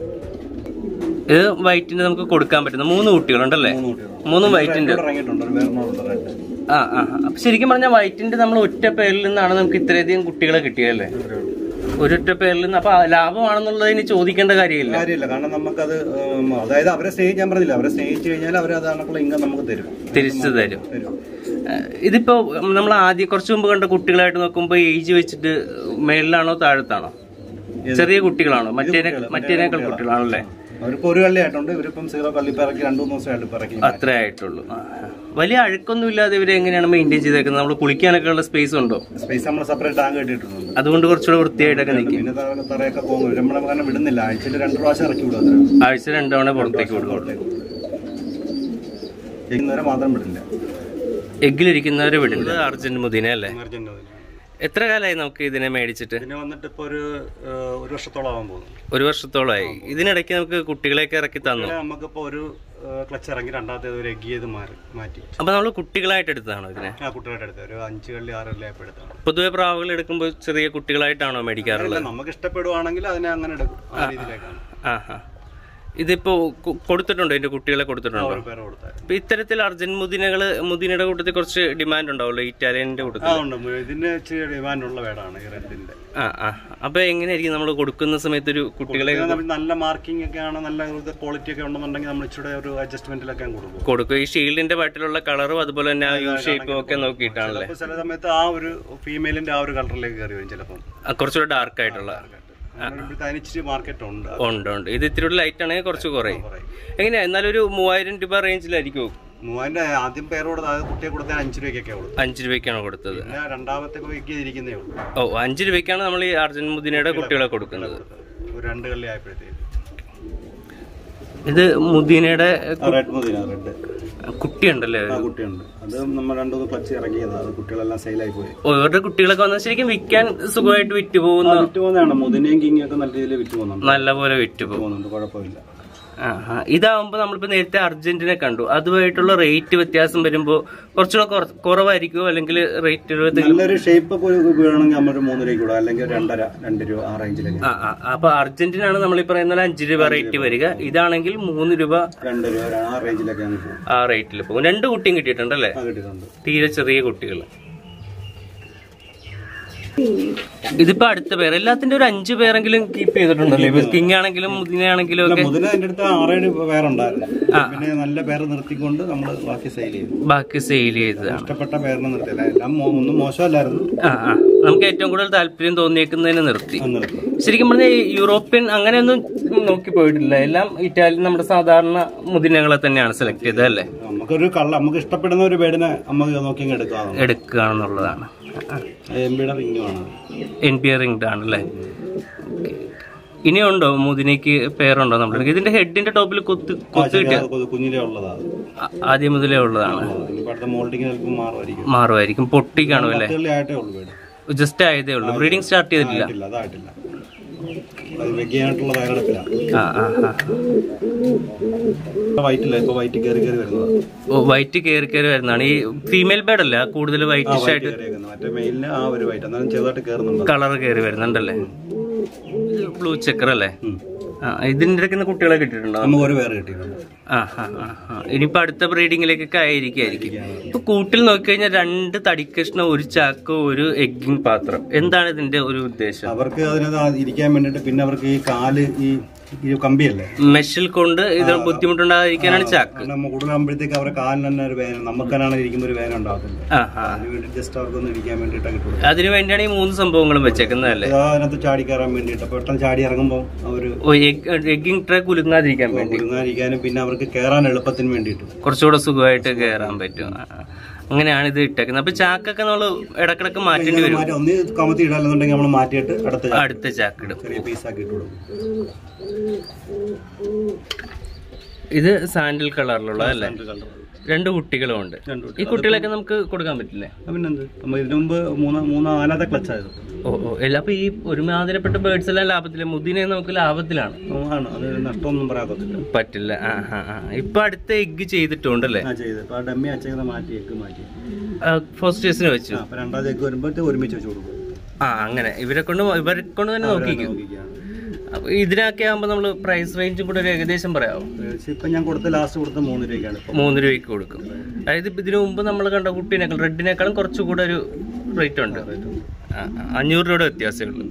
[SPEAKER 1] ഇത് വൈറ്റിന് നമുക്ക് കൊടുക്കാൻ പറ്റുന്ന മൂന്ന് കുട്ടികളുണ്ടല്ലേ
[SPEAKER 3] മൂന്ന് കുട്ടികൾ
[SPEAKER 1] മൂന്ന് വൈറ്റിന്റെ
[SPEAKER 3] ഇറങ്ങിയിട്ടുണ്ട് ഒരു പേരിനോടുണ്ട് റെഡ്
[SPEAKER 1] ആ ആ ആ. അപ്പൊ ശരിക്കും പറഞ്ഞാൽ വൈറ്റിന്റെ നമ്മൾ ഒറ്റ പേരിൽ നിന്നാണ് നമുക്ക് ഇത്രയധികം കുട്ടികളെ കിട്ടിയല്ലേ ഒരൊറ്റ പേരിൽ നിന്ന് അപ്പൊ ലാഭമാണെന്നുള്ളത് ഇനി ചോദിക്കേണ്ട കാര്യമില്ല
[SPEAKER 3] കാര്യമില്ല കാരണം നമുക്കത് ഉം, അതായത് അവരെ സ്നേഹിക്കാൻ പറഞ്ഞില്ല അവരെ സ്നേഹിച്ചു കഴിഞ്ഞാൽ അവർ അതാണുള്ള ഇൻകം നമുക്ക് തരും
[SPEAKER 1] തിരിച്ചു തരും
[SPEAKER 3] തരും
[SPEAKER 1] ഏഹ് ഇതിപ്പോ നമ്മൾ ആദ്യം കുറച്ച് മുമ്പ് കണ്ട കുട്ടികളായിട്ട് നോക്കുമ്പോ ഏജ് വെച്ചിട്ട് മേളിലാണോ താഴത്താണോ ചെറിയ കുട്ടികളാണോ മറ്റേ മറ്റേനേക്കാൾ കുട്ടികളാണല്ലേ
[SPEAKER 3] അവർക്ക് ഒരു കള്ളിയായിട്ടുണ്ട് ഇവരിപ്പം സീറോ കള്ളിപ്പിറക്കി രണ്ടു മൂന്ന് ദിവസം കള്ളിപ്പിറക്കി
[SPEAKER 1] അത്രേ ആയിട്ടുള്ളൂ ആ, ആ. വലിയ അഴുക്കൊന്നും ഇല്ലാതെ ഇവരെ എങ്ങനെയാണ് മെയിൻറ്റെയിൻ ചെയ്തേക്കുന്നത് നമ്മൾ കുളിക്കാനൊക്കെ ഉള്ള സ്പേസ് ഉണ്ടോ
[SPEAKER 3] സ്പേസ് നമ്മൾ സെപ്പറേറ്റ് ടാങ്ക് കെട്ടിയിട്ടുണ്ട്
[SPEAKER 1] അതുകൊണ്ട് കുറച്ചുകൂടെ വൃത്തിയായിട്ടൊക്കെ നിൽക്കും
[SPEAKER 3] പിന്നെ തറ- തറയൊക്കെ പോകും നമ്മളെ അങ്ങനെ വിടുന്നില്ല ആഴ്ചയിൽ രണ്ട് പ്രാവശ്യം ഇറക്കി വിടും അത്രേ
[SPEAKER 1] ആഴ്ച രണ്ടവണ പുറത്തേക്ക് വിടുള്ളൂ
[SPEAKER 3] ചെയ്യുന്നവരെ മാത്രം വിടില്ല
[SPEAKER 1] എഗ്ഗിലിരിക്കുന്നവരെ വിടുന്നത് അർജന്റ് മുദിനെ അല്ലേ
[SPEAKER 3] എമർജന്റ്
[SPEAKER 1] എത്ര കാലമായി നമുക്ക് ഇതിനെ മേടിച്ചിട്ട്
[SPEAKER 3] ഇതിന് വന്നിട്ട് ഇപ്പൊ ഒരു ഏഹ്, ഒരു വർഷത്തോളം ആവാൻ പോകുന്നു
[SPEAKER 1] ഒരു വർഷത്തോളമായി ഇതിനിടയ്ക്ക് നമുക്ക് കുട്ടികളെയൊക്കെ ഇറക്കി തന്നു
[SPEAKER 3] ഇവിടെ നമുക്കിപ്പോ ഒരു ക്ലച്ച് ഇറങ്ങി രണ്ടാമത്തേത് ഒരു എഗ് ചെയ്ത് മാറി മാറ്റി
[SPEAKER 1] അപ്പൊ നമ്മൾ കുട്ടികളായിട്ട് എടുത്തതാണോ ഇതിനെ
[SPEAKER 3] ആ കുട്ടികളുടെ അടുത്ത് ഒരു അഞ്ച് കള്ളി ആറ് കള്ളി ആയപ്പോൾ എടുത്താണ്
[SPEAKER 1] പൊതുവെ പ്രാവുകൾ എടുക്കുമ്പോൾ ചെറിയ കുട്ടികളായിട്ടാണോ മേടിക്കാറുള്ളത്
[SPEAKER 3] അല്ല, നമുക്ക് ഇഷ്ടപ്പെടുവാണെങ്കിൽ അതിനെ അങ്ങനെ എടുക്കും ആ രീതിയിലേക്കാണ്
[SPEAKER 1] ആ ആ ഇതിപ്പോ കൊ- കൊടുത്തിട്ടുണ്ടോ ഇതിന്റെ കുട്ടികളെ കൊടുത്തിട്ടുണ്ടോ
[SPEAKER 3] ഒരു പേര് കൊടുത്താൽ
[SPEAKER 1] ഇപ്പൊ ഇത്തരത്തിൽ അർജൻ മുദിനകള് മുദിനയുടെ കൂട്ടത്തിൽ കുറച്ച് ഡിമാൻഡ് ഉണ്ടാവുമല്ലോ ഇറ്റാലിയന്റെ കൂട്ടത്തിൽ
[SPEAKER 3] ആ ഉണ്ട് ഇതിന് ഇച്ചിരി ഡിമാൻഡുള്ള വേടാണ് ഈ റെഡിന്റെ
[SPEAKER 1] ആ ആ അപ്പൊ എങ്ങനെയായിരിക്കും നമ്മൾ കൊടുക്കുന്ന സമയത്ത് ഒരു കുട്ടികളെ
[SPEAKER 3] നല്ല മാർക്കിംഗ് ഒക്കെ ആണ് നല്ല ക്വാളിറ്റി ഒക്കെ ഉണ്ടെന്നുണ്ടെങ്കിൽ നമ്മൾ ഇച്ചിരി ഒരു അഡ്ജസ്റ്റ്മെന്റിലൊക്കെ കൊടുക്കും
[SPEAKER 1] കൊടുക്കും ഈ ഷീൽഡിന്റെ പാട്ടിലുള്ള കളറും അതുപോലെ തന്നെ ആ യു ഷേപ്പും ഒക്കെ നോക്കിയിട്ടാണല്ലേ
[SPEAKER 3] ചിലപ്പോൾ ചില സമയത്ത് ആ ഒരു ഫീമെയിലിന്റെ ആ ഒരു കളറിലേക്ക് കയറി വരും ചിലപ്പം
[SPEAKER 1] ആ, കുറച്ചുകൂടെ ഡാർക്ക് ആയിട്ടുള്ള
[SPEAKER 3] അങ്ങനെ വരുമ്പോഴത്തെ അതിന് ഇച്ചിരി മാർക്കറ്റ് ഉണ്ട്
[SPEAKER 1] ഉണ്ട് ഉണ്ട് ഇത് ഇത്തിരി ലൈറ്റ് ആണെങ്കിൽ കുറച്ച് കുറയും എങ്ങനെയാ എന്നാലും ഒരു മൂവായിരം രൂപ റേഞ്ചിലായിരിക്കും
[SPEAKER 3] മൂവായിരം ആദ്യം പേര് കൊടുത്ത് അത് കുട്ടിയെ കൊടുത്താൽ അഞ്ച് രൂപയ്ക്കൊക്കെ ഉള്ളൂ
[SPEAKER 1] അഞ്ച് രൂപയ്ക്കാണ് കൊടുത്തത്
[SPEAKER 3] പിന്നെ രണ്ടാമത്തെ പോയിക്ക് ഇരിക്കുന്നേ ഉള്ളൂ
[SPEAKER 1] ഓ അഞ്ച് രൂപയ്ക്കാണ് നമ്മൾ ഈ അർജൻ മുദിനയുടെ കുട്ടികളെ കൊടുക്കുന്നത്
[SPEAKER 3] ഒരു രണ്ട് കള്ളി ആയപ്പോഴത്തേക്ക്
[SPEAKER 1] ഇത് മുദീനയുടെ
[SPEAKER 3] റെഡ് മതിന റെഡ്
[SPEAKER 1] കുട്ടിയുണ്ടല്ലേ
[SPEAKER 3] ആ കുട്ടിയുണ്ട് അത് നമ്മൾ രണ്ടുമൂന്ന് ക്ലച്ച് ഇറങ്ങിയത് അത് കുട്ടികളെല്ലാം സെയിലായി പോയി
[SPEAKER 1] ഓ, ഇവരുടെ കുട്ടികളൊക്കെ വന്നാൽ ശരിക്കും വിൽക്കാൻ സുഖമായിട്ട് വിറ്റ് പോകുന്നു
[SPEAKER 3] വിറ്റ് പോകുന്നതാണ് മുതിനയും കിങ്ങിയും ഒക്കെ നല്ല രീതിയിൽ വിറ്റ് പോകുന്നുണ്ട്
[SPEAKER 1] നല്ല പോലെ വിറ്റ് പോകും
[SPEAKER 3] പോകുന്നുണ്ട് കുഴപ്പമില്ല
[SPEAKER 1] ആ, ആ. ഇതാവുമ്പോ നമ്മളിപ്പോ നേരത്തെ അർജന്റീന കണ്ടു അതുമായിട്ടുള്ള റേറ്റ് വ്യത്യാസം വരുമ്പോ കുറച്ചുകൂടെ കുറ- കുറവായിരിക്കുമോ അല്ലെങ്കിൽ റേറ്റ്
[SPEAKER 3] നല്ലൊരു ഷേപ്പ് ഒക്കെ വീഴണമെങ്കിൽ നമ്മൾ ഒരു മൂന്ന് രൂപയ്ക്ക് വിടാം അല്ലെങ്കിൽ ഒരു രണ്ടര രണ്ട് രൂപ ആ റേഞ്ചിലേക്ക്
[SPEAKER 1] ആ ആ അപ്പൊ അർജന്റീന ആണ് നമ്മൾ ഈ പറയുന്ന പോലെ അഞ്ച് രൂപ റേറ്റ് വരിക ഇതാണെങ്കിൽ മൂന്ന് രൂപ
[SPEAKER 3] രണ്ട് രൂപ ആ റേഞ്ചിലൊക്കെ അങ്ങ് പോകും
[SPEAKER 1] ആ റേറ്റിൽ പോകും രണ്ട് കുട്ടിയും കിട്ടിയിട്ടുണ്ടല്ലേ
[SPEAKER 3] ആ കിട്ടുന്നുണ്ട്
[SPEAKER 1] തീരെ ചെറിയ കുട്ടികൾ ഇതിപ്പോ അടുത്ത പേര് എല്ലാത്തിന്റെ ഒരു അഞ്ചു പേരെങ്കിലും കീപ്പ് ചെയ്തിട്ടുണ്ടല്ലോ ഇപ്പൊ കിങ് ആണെങ്കിലും മുദിന ആണെങ്കിലും ഒക്കെ
[SPEAKER 3] മുതിന എൻ്റെ അടുത്ത് ആറേഴ് പേരുണ്ടായിരുന്നു പിന്നെ നല്ല പേര് നിർത്തിക്കൊണ്ട് നമ്മൾ ബാക്കി സെയിൽ ചെയ്തു
[SPEAKER 1] ബാക്കി സെയിൽ ചെയ്തതാണ്
[SPEAKER 3] ഇഷ്ടപ്പെട്ട പേരിനെ നിർത്തിയില്ല എല്ലാം മോ- ഒന്നും മോശമല്ലായിരുന്നു
[SPEAKER 1] ആ ആ നമുക്ക് ഏറ്റവും കൂടുതൽ താല്പര്യം തോന്നിയേക്കുന്നതിന് നിർത്തി
[SPEAKER 3] അത് നിർത്തി
[SPEAKER 1] ശരിക്കും പറഞ്ഞാൽ യൂറോപ്യൻ അങ്ങനെയൊന്നും നോക്കി പോയിട്ടില്ല എല്ലാം ഇറ്റാലിയൻ നമ്മുടെ സാധാരണ മുദിനകളെ തന്നെയാണ് സെലക്ട് ചെയ്തത് അല്ലേ
[SPEAKER 3] നമുക്കൊരു കള്ള നമുക്ക് ഇഷ്ടപ്പെടുന്ന ഒരു ബേഡിനെ നമുക്ക് നോക്കി അങ്ങ് എടുക്കാം
[SPEAKER 1] എടുക്കുകയാണെന്നുള്ളതാണ്
[SPEAKER 3] എം ബിയുടെ റിങ്ങുമാണ്
[SPEAKER 1] എൻ പി റിംഗ്ഡ് ആണല്ലേ ഇനിയുണ്ടോ മുദിനയ്ക്ക് പേരുണ്ടോ നമ്മൾ ഇതിന്റെ ഹെഡിന്റെ ടോപ്പിൽ കൊത്ത് കൊത്ത് കിട്ടിയ
[SPEAKER 3] കുഞ്ഞിലെ ഉള്ളതാണ്
[SPEAKER 1] ആ- ആദ്യം മുതലേ ഉള്ളതാണ്
[SPEAKER 3] ഇനിയിപ്പോൾ അടുത്ത മോൾഡിങ് ചിലപ്പോൾ മാറുമായിരിക്കും
[SPEAKER 1] മാറുമായിരിക്കും പൊട്ടി കാണും അല്ലേ
[SPEAKER 3] പത്തുകളി ആയിട്ടേ ഉള്ളൂ ബേഡ്
[SPEAKER 1] ജസ്റ്റ് ആയതേ ഉള്ളൂ ബ്രീഡിംഗ് സ്റ്റാർട്ട് ചെയ്തിട്ടില്ല
[SPEAKER 3] ആയിട്ടില്ല അതായിട്ടില്ല വെക്കാനായിട്ടുള്ള തയ്യാറെടുപ്പിലാണ്
[SPEAKER 1] ആ ആ ആ
[SPEAKER 3] വൈറ്റില്ല ഇപ്പൊ വൈറ്റ് കയറി കയറി വരുന്നത്
[SPEAKER 1] ഓ വൈറ്റ് കയറി കയറി വരുന്നതാണ് ഈ ഫീമെയിൽ ബേഡ് അല്ല കൂടുതൽ വൈറ്റിഷ് ആയിട്ട്
[SPEAKER 3] കയറിയേക്കുന്നത് മറ്റേ മെയിലിന് ആ ഒരു വൈറ്റ് എന്നാലും ചെറുതായിട്ട് കയറുന്നുണ്ട്
[SPEAKER 1] കളർ കയറി വരുന്നുണ്ടല്ലേ ബ്ലൂ ചെക്കർ അല്ലേ
[SPEAKER 3] ഉം.
[SPEAKER 1] ആ ഇതിന്റെ ഇടയ്ക്ക് കുട്ടികളെ കിട്ടിയിട്ടുണ്ടോ
[SPEAKER 3] നമുക്ക് ഒരു പേര് കിട്ടിയിട്ടുണ്ട്
[SPEAKER 1] ആ ആ ആ, ആ. ഇനിയിപ്പോ അടുത്ത ബ്രീഡിങ്ങിലേക്കൊക്കെ ആയിരിക്കും ഇപ്പൊ കൂട്ടിൽ നോക്കിക്കഴിഞ്ഞാൽ രണ്ട് തടിക്കഷ്ണം ഒരു ചാക്ക് ഒരു എഗ്ഗിങ് പാത്രം എന്താണ് ഇതിന്റെ ഒരു ഉദ്ദേശം
[SPEAKER 3] അവർക്ക് അതിനകത്ത് ഇരിക്കാൻ വേണ്ടിട്ട് പിന്നെ അവർക്ക് ഈ കാല് ഈ ഈ കമ്പിയല്ലേ
[SPEAKER 1] മെഷിൽ കൊണ്ട് ഇത് ബുദ്ധിമുട്ടുണ്ടാകാതിരിക്കാനാണ് ചാക്ക്
[SPEAKER 3] കാരണം കൂടുതലാകുമ്പോഴത്തേക്ക് അവരുടെ കാലിന് തന്നെ ഒരു വേദന നമുക്ക് തന്നെയാണ് ഇരിക്കുമ്പോൾ ഒരു വേദന ഉണ്ടാകത്തില്ല
[SPEAKER 1] ആ ആ
[SPEAKER 3] അതിന് വേണ്ടി ജസ്റ്റ് അവർക്കൊന്ന് ഇരിക്കാൻ വേണ്ടിയിട്ടാണ് കിട്ടുന്നത്
[SPEAKER 1] അതിനു വേണ്ടിയാണ് ഈ മൂന്ന് സംഭവങ്ങളും വെച്ചേക്കുന്നതല്ലേ
[SPEAKER 3] അതിനകത്ത് ചാടി കയറാൻ വേണ്ടിയിട്ട് പെട്ടെന്ന് ചാടി ഇറങ്ങുമ്പോൾ അവർ
[SPEAKER 1] ഓ എഗ്ഗിങ് ട്രേ കുലുങ്ങാതിരിക്കാൻ വേണ്ടി
[SPEAKER 3] കുടുങ്ങാതിരിക്കാനും പിന്നെ അവർക്ക് കയറാൻ എളുപ്പത്തിന് വേണ്ടിയിട്ട്
[SPEAKER 1] കുറച്ചുകൂടെ സുഖമായിട്ട് കയറാൻ പറ്റും ആ, ആ. അങ്ങനെയാണ് ഇത് ഇട്ടേക്കുന്നത് അപ്പൊ ചാക്കൊക്കെ നമ്മൾ ഇടക്കിടക്ക് മാറ്റേണ്ടി വരും
[SPEAKER 3] മാറ്റി ഒന്ന് കമത്തി ഇടാല്ലെന്നുണ്ടെങ്കിൽ നമ്മൾ മാറ്റിയിട്ട് അടുത്ത ചാ-
[SPEAKER 1] അടുത്ത ചാക്കിടും
[SPEAKER 3] ചെറിയ പീസാക്കി ഇട്ട് കൊടുക്കും
[SPEAKER 1] ഇത് സാൻഡിൽ കളറിലുള്ള അല്ലേ രണ്ട് കുട്ടികളും ഉണ്ട്
[SPEAKER 3] രണ്ട്
[SPEAKER 1] ഈ കുട്ടികളൊക്കെ നമുക്ക് കൊടുക്കാൻ പറ്റില്ലേ
[SPEAKER 3] പിന്നെന്ത് നമ്മൾ ഇതിനു മുമ്പ് മൂന്ന് മൂന്ന് നാലാമത്തെ ക്ലച്ചായത്
[SPEAKER 1] ഓ ഓ എല്ലാ അപ്പൊ ഈ ഒരുമാതിരപ്പെട്ട ബേർഡ്സ് എല്ലാം ലാഭത്തില് മുതിനെ നമുക്ക് ലാഭത്തിലാണ്
[SPEAKER 3] ആണ് അത് നഷ്ടമൊന്നും പറയാത്തില്ല
[SPEAKER 1] പറ്റില്ല ആ ആ ആ ഇപ്പൊ അടുത്ത എഗ്ഗ് ചെയ്തിട്ടുണ്ടല്ലേ
[SPEAKER 3] ആ ചെയ്ത് ഇപ്പൊ ആ ഡമ്മി അച്ചേക്കുന്ന മാറ്റി എക്ക് മാറ്റി
[SPEAKER 1] ഫസ്റ്റേഴ്സിന് വെച്ചു
[SPEAKER 3] ആ, അപ്പൊ രണ്ടാമത്തെ എക്ക് വരുമ്പോഴത്തെ ഒരുമിച്ച് വെച്ച് കൊടുക്കും
[SPEAKER 1] ആ അങ്ങനെ ഇവരെ കൊണ്ട് ഇവരെ കൊണ്ട് തന്നെ നോക്കിക്കും
[SPEAKER 3] നോക്കിക്കാണ്
[SPEAKER 1] അപ്പൊ ഇതിനൊക്കെ ആകുമ്പോ നമ്മള് പ്രൈസ് റേഞ്ചും കൂടെ ഒരു ഏകദേശം പറയാമോ
[SPEAKER 3] ഇപ്പൊ ഞാൻ കൊടുത്ത ലാസ്റ്റ് കൊടുത്ത മൂന്ന് രൂപയ്ക്കാണ് ഇപ്പൊ
[SPEAKER 1] മൂന്ന് രൂപയ്ക്ക് കൊടുക്കും അതായത് ഇപ്പൊ ഇതിനു മുമ്പ് നമ്മൾ കണ്ട കുട്ടീനേക്കാൾ റെഡിനേക്കാളും കുറച്ചുകൂടെ ഒരു റേറ്റ് ഉണ്ട് ആ, ആ, അഞ്ഞൂറ് രൂപയുടെ വ്യത്യാസമേ ഉള്ളൂ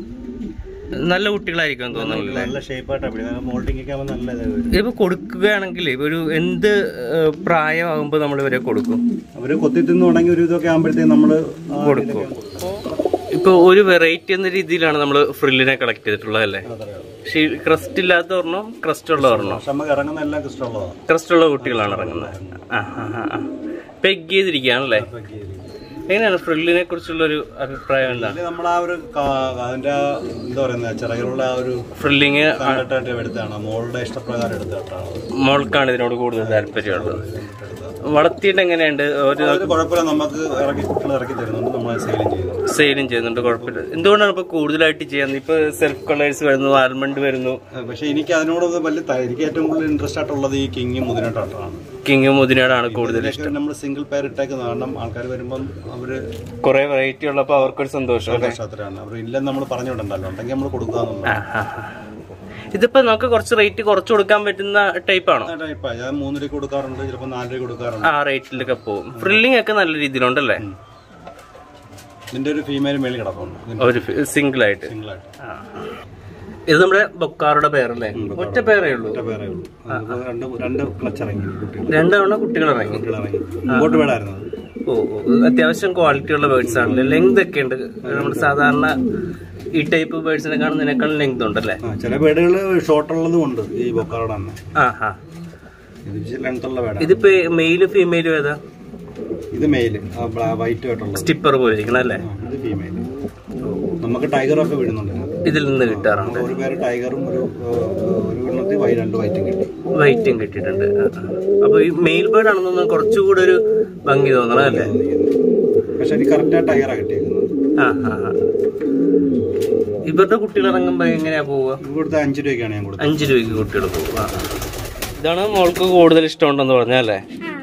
[SPEAKER 1] നല്ല കുട്ടികളായിരിക്കും എന്ന് തോന്നുന്നില്ല
[SPEAKER 3] നല്ല ഷേപ്പായിട്ടാണ് പിടിക്കുന്നത് മോൾഡിംഗ് ഒക്കെ ആവുമ്പോൾ നല്ല ഇത് വരും.
[SPEAKER 1] ഇതിപ്പോ കൊടുക്കുകയാണെങ്കിൽ ഒരു എന്ത് ഏഹ്, പ്രായമാകുമ്പോൾ നമ്മൾ ഇവരെ കൊടുക്കും
[SPEAKER 3] അവര് കൊത്തി തിന്നു തുടങ്ങി ഒരു ഇതൊക്കെ ആകുമ്പോഴത്തേക്ക് നമ്മള് ആ
[SPEAKER 1] കൊടുക്കും ഇപ്പൊ ഒരു വെറൈറ്റി എന്ന രീതിയിലാണ് നമ്മൾ ഫ്രില്ലിനെ കളക്ട് ചെയ്തിട്ടുള്ളത് അല്ലേ പക്ഷേ ക്രസ്റ്റ് ഇല്ലാത്ത ഒരെണ്ണം ക്രസ്റ്റ് ഉള്ള ഒരെണ്ണം
[SPEAKER 3] പക്ഷെ നമുക്ക് ഇറങ്ങുന്ന എല്ലാം ഇഷ്ടമുള്ളതാണ്
[SPEAKER 1] ക്രസ്റ്റ് ഉള്ള കുട്ടികളാണ് ഇറങ്ങുന്നത് ആ ആ ആ, ആ പെഗ് ചെയ്തിരിക്കുകയാണല്ലേ എങ്ങനെയാണ് ഫ്രില്ലിനെ കുറിച്ചുള്ള ഒരു അഭിപ്രായം എന്താണ്
[SPEAKER 3] അതില് നമ്മൾ ആ ഒരു കാ- അതിന്റെ ആ എന്താ പറയുന്ന ചിറകിലുള്ള ആ ഒരു
[SPEAKER 1] ഫ്രില്ലിങ്
[SPEAKER 3] കണ്ടിട്ടായിട്ട് എടുത്താണ് മോളുടെ ഇഷ്ടപ്രകാരം എടുത്തിട്ടാണ്
[SPEAKER 1] മോൾക്കാണ് ഇതിനോട് കൂടുതൽ താല്പര്യമുള്ളത് വളർത്തിയിട്ട് എങ്ങനെയുണ്ട് ഒരു
[SPEAKER 3] അത് കുഴപ്പമില്ല നമുക്ക് ഇറക്കി കുട്ടികൾ ഇറക്കി തരുന്നുണ്ട് നമ്മൾ സെയിലും ചെയ്യുന്നുണ്ട്
[SPEAKER 1] സെയിലും ചെയ്യുന്നുണ്ട് കുഴപ്പമില്ല എന്തുകൊണ്ടാണ് ഇപ്പൊ കൂടുതലായിട്ട് ചെയ്യുന്നത് ഇപ്പൊ സെൽഫ് കളേഴ്സ് വരുന്നു ആൽമണ്ട് വരുന്നു
[SPEAKER 3] പക്ഷെ എനിക്ക് അതിനോട് വലിയ ത- എനിക്ക് ഏറ്റവും കൂടുതൽ ഇൻട്രസ്റ്റ് ആയിട്ടുള്ളത് ഈ കിങ് മുതിനാട്ടാണ്
[SPEAKER 1] കിങ് മുതിനോടാണ് കൂടുതൽ
[SPEAKER 3] ഇതിലേക്ക് നമ്മൾ സിംഗിൾ പേർ ഇട്ടേക്കുന്ന കാരണം ആൾക്കാർ വരുമ്പം അവര്
[SPEAKER 1] കുറെ വെറൈറ്റി ഉള്ളപ്പോ അവർക്കൊരു സന്തോഷം അല്ലേ
[SPEAKER 3] ഇഷ്ടത്തിലാണ് അവർ ഇല്ലെന്ന് നമ്മൾ പറഞ്ഞു വിടണ്ടല്ലോ ഉണ്ടെങ്കിൽ നമ്മൾ കൊടുക്കാന്നുള്ളത്
[SPEAKER 1] ആ, ആ, ആ. ഇതിപ്പോ നമുക്ക് കുറച്ച് റേറ്റ് കുറച്ച് കൊടുക്കാൻ പറ്റുന്ന ടൈപ്പ് ആണോ
[SPEAKER 3] ടൈപ്പാ ഞാൻ മൂന്ന് രൂപ കൊടുക്കാറുണ്ട് ചിലപ്പോൾ നാല് രൂപ കൊടുക്കാറുണ്ട്
[SPEAKER 1] ആ റേറ്റിലൊക്കെ പോകും ഫ്രില്ലിംഗ് ഒക്കെ നല്ല രീതിയിലുണ്ടല്ലേ
[SPEAKER 3] ഇതിന്റെ ഒരു ഫീമെയിൽ മേളിൽ കിടപ്പുണ്ട്
[SPEAKER 1] ഒരു സിംഗിൾ ആയിട്ട്
[SPEAKER 3] സിംഗിളായിട്ട്
[SPEAKER 1] ആ. ഇത് നമ്മുടെ ബൊക്കാറുടെ പേരല്ലേ ഒറ്റ പേരേ ഉള്ളൂ
[SPEAKER 3] പേരേ ഉള്ളൂ അതിപ്പോ രണ്ട് രണ്ട് ക്ലച്ച് ഇറങ്ങി കുട്ടികൾ
[SPEAKER 1] രണ്ടവണ കുട്ടികൾ ഇറങ്ങി
[SPEAKER 3] കുട്ടികൾ ഇറങ്ങി മുമ്പോട്ട് വേടായിരുന്നു അത്
[SPEAKER 1] ഓ ഓ. അത്യാവശ്യം ക്വാളിറ്റി ഉള്ള ബേർഡ്സ് ആണല്ലേ ലെങ്ത് ഒക്കെ ഉണ്ട് നമ്മുടെ സാധാരണ ഈ ടൈപ്പ് ബേർഡ്സിനെ കാണുന്നതിനേക്കാളും ലെങ്ത് ഉണ്ടല്ലേ
[SPEAKER 3] ആ ചില ബേഡുകൾ ഷോർട്ട് ഉള്ളതും ഉണ്ട് ഈ ബൊക്കാറോടെ തന്നെ
[SPEAKER 1] ആ ആ
[SPEAKER 3] ഇത് ലെങ്ത് ഉള്ള ബേഡാണ്
[SPEAKER 1] ഇതിപ്പോ മെയിലും ഫീമെയിലും ഏതാ
[SPEAKER 3] ഇത് മെയിൽ വൈറ്റ് ആയിട്ടുള്ളത്
[SPEAKER 1] സ്റ്റിപ്പർ പോലെ ഇരിക്കണം അല്ലേ
[SPEAKER 3] ആ, ഇത് ഫീമെയിൽ നമുക്ക് ടൈഗറൊക്കെ വീഴുന്നുണ്ട് ഇതിനകത്ത്.
[SPEAKER 1] ഇതിൽ നിന്ന് കിട്ടാറുണ്ട്
[SPEAKER 3] ഒരു പേര് ടൈഗറും ഒരു ഏഹ്, ഒരു എണ്ണത്തിൽ വൈ രണ്ട് വൈറ്റും കിട്ടി
[SPEAKER 1] വൈറ്റും കിട്ടിയിട്ടുണ്ട് ആ, ആ. അപ്പൊ ഈ മെയിൽ ബേർഡ് ആണെന്നൊന്നും കുറച്ചുകൂടെ ഒരു ഭംഗി തോന്നണം അല്ലേ
[SPEAKER 3] പക്ഷെ എനിക്ക് കറക്റ്റ് ആ ടൈഗറാണ് കിട്ടിയേക്കുന്നത്
[SPEAKER 1] ആ ആ ആ. ഇവരുടെ കുട്ടികൾ ഇറങ്ങുമ്പോ എങ്ങനെയാ പോവുക
[SPEAKER 3] ഇവിടുത്തെ അഞ്ച് രൂപയ്ക്കാണ് ഞാൻ കൊടുത്തത്
[SPEAKER 1] അഞ്ചു രൂപയ്ക്ക് കുട്ടികൾ പോകും ആ, ആ. ഇതാണ് മോൾക്ക് കൂടുതൽ ഇഷ്ടമുണ്ടെന്ന് പറഞ്ഞല്ലേ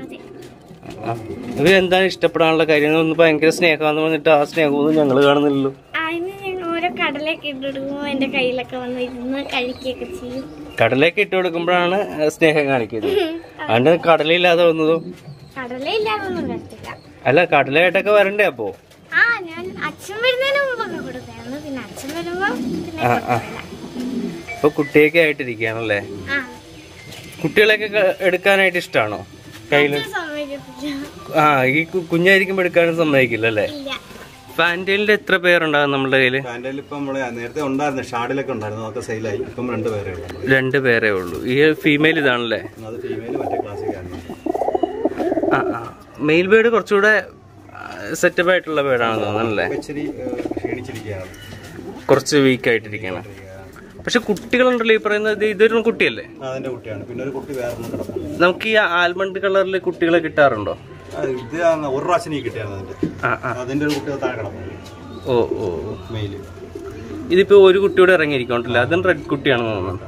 [SPEAKER 2] ആ അതെ
[SPEAKER 1] ഇവർ എന്താണ് ഇഷ്ടപ്പെടാനുള്ള കാര്യം ഒന്ന് ഭയങ്കര സ്നേഹമാന്ന് പറഞ്ഞിട്ട് ആ സ്നേഹമൊന്നും ഞങ്ങൾ കാണുന്നില്ലല്ലോ
[SPEAKER 2] അതിന് ഞാൻ ഓരോ കടലൊക്കെ ഇട്ടെടുക്കുമ്പോൾ എന്റെ കയ്യിലൊക്കെ വന്ന് ഇരുന്ന് കഴിക്കുകയൊക്കെ ചെയ്യും
[SPEAKER 1] കടലേക്ക് ഇട്ട് കൊടുക്കുമ്പോഴാണ് സ്നേഹം കാണിക്കുന്നത് അതുകൊണ്ട് കടലയില്ലാതെ വന്നതോ
[SPEAKER 2] കടല ഇല്ലാതൊന്നും വരത്തില്ല
[SPEAKER 1] അല്ല കടലയായിട്ടൊക്കെ വരണ്ടേ അപ്പോ
[SPEAKER 2] ആ ഞാൻ അച്ഛൻ വരുന്നതിന് മുമ്പൊക്കെ കൊടുത്തായിരുന്നു പിന്നെ അച്ഛൻ വരുമ്പോ പിന്നെ
[SPEAKER 1] ആ ആ ഇപ്പൊ കുട്ടിയൊക്കെ ആയിട്ടിരിക്കുകയാണല്ലേ
[SPEAKER 2] ആ
[SPEAKER 1] കുട്ടികളെയൊക്കെ ക- എടുക്കാനായിട്ട് ഇഷ്ടമാണോ കയ്യില്
[SPEAKER 2] ഇത് സമ്മതിക്കത്തില്ല
[SPEAKER 1] ആ ഈ കു- കുഞ്ഞായിരിക്കുമ്പോ എടുക്കാനും സമ്മതിക്കില്ല അല്ലേ
[SPEAKER 2] ഇല്ല
[SPEAKER 1] ഫാൻറ്റൈലിന്റെ എത്ര പേരുണ്ടാകും നമ്മുടെ കയ്യില്
[SPEAKER 3] പാൻറ്റയിൽ ഇപ്പം നമ്മള് നേരത്തെ ഉണ്ടായിരുന്നു ഷാഡിലൊക്കെ ഉണ്ടായിരുന്നു അതൊക്കെ സെയിലായി ഇപ്പം രണ്ട് പേരേ ഉള്ളൂ
[SPEAKER 1] രണ്ട് പേരേ ഉള്ളൂ ഈ ഫീമെയിൽ ഇതാണല്ലേ
[SPEAKER 3] അത് ഫീമെയിൽ മറ്റേ ക്ലാസ്സിക് ആണ്
[SPEAKER 1] ആ ആ മെയിൽ ബേർഡ് കുറച്ചുകൂടെ സെറ്റപ്പ് ആയിട്ടുള്ള ബേർഡാണെന്ന് തോന്നുന്നല്ലേ
[SPEAKER 3] ഇപ്പൊ ഇച്ചിരി ഏഹ്, ക്ഷീണിച്ചിരിക്കുകയാണ്
[SPEAKER 1] കുറച്ച് വീക്ക് ആയിട്ടിരിക്കണം പക്ഷെ കുട്ടികളുണ്ടല്ലോ ഈ പറയുന്നത് ഇത് ഇതൊരു കുട്ടിയല്ലേ
[SPEAKER 3] അതിന്റെ കുട്ടിയാണ് പിന്നെ ഒരു കുട്ടി വേറെ ഒന്ന് കിടപ്പുണ്ട്
[SPEAKER 1] നമുക്ക് ഈ ആൽമണ്ട് കളറിൽ കുട്ടികളെ കിട്ടാറുണ്ടോ
[SPEAKER 3] ആ, ഇത് അങ്ങ് ഒരു പ്രാവശ്യം എനിക്ക് കിട്ടിയായിരുന്നു അതിന്റെ
[SPEAKER 1] ആ ആ
[SPEAKER 3] അതിന്റെ ഒരു കുട്ടി താഴെ കിടപ്പുണ്ട്
[SPEAKER 1] ഓ ഓ
[SPEAKER 3] മെയില്
[SPEAKER 1] ഇതിപ്പോ ഒരു കുട്ടിയോട് ഇറങ്ങിയിരിക്കണ്ടല്ലോ അതും റെഡ് കുട്ടിയാണെന്ന് തോന്നുന്നു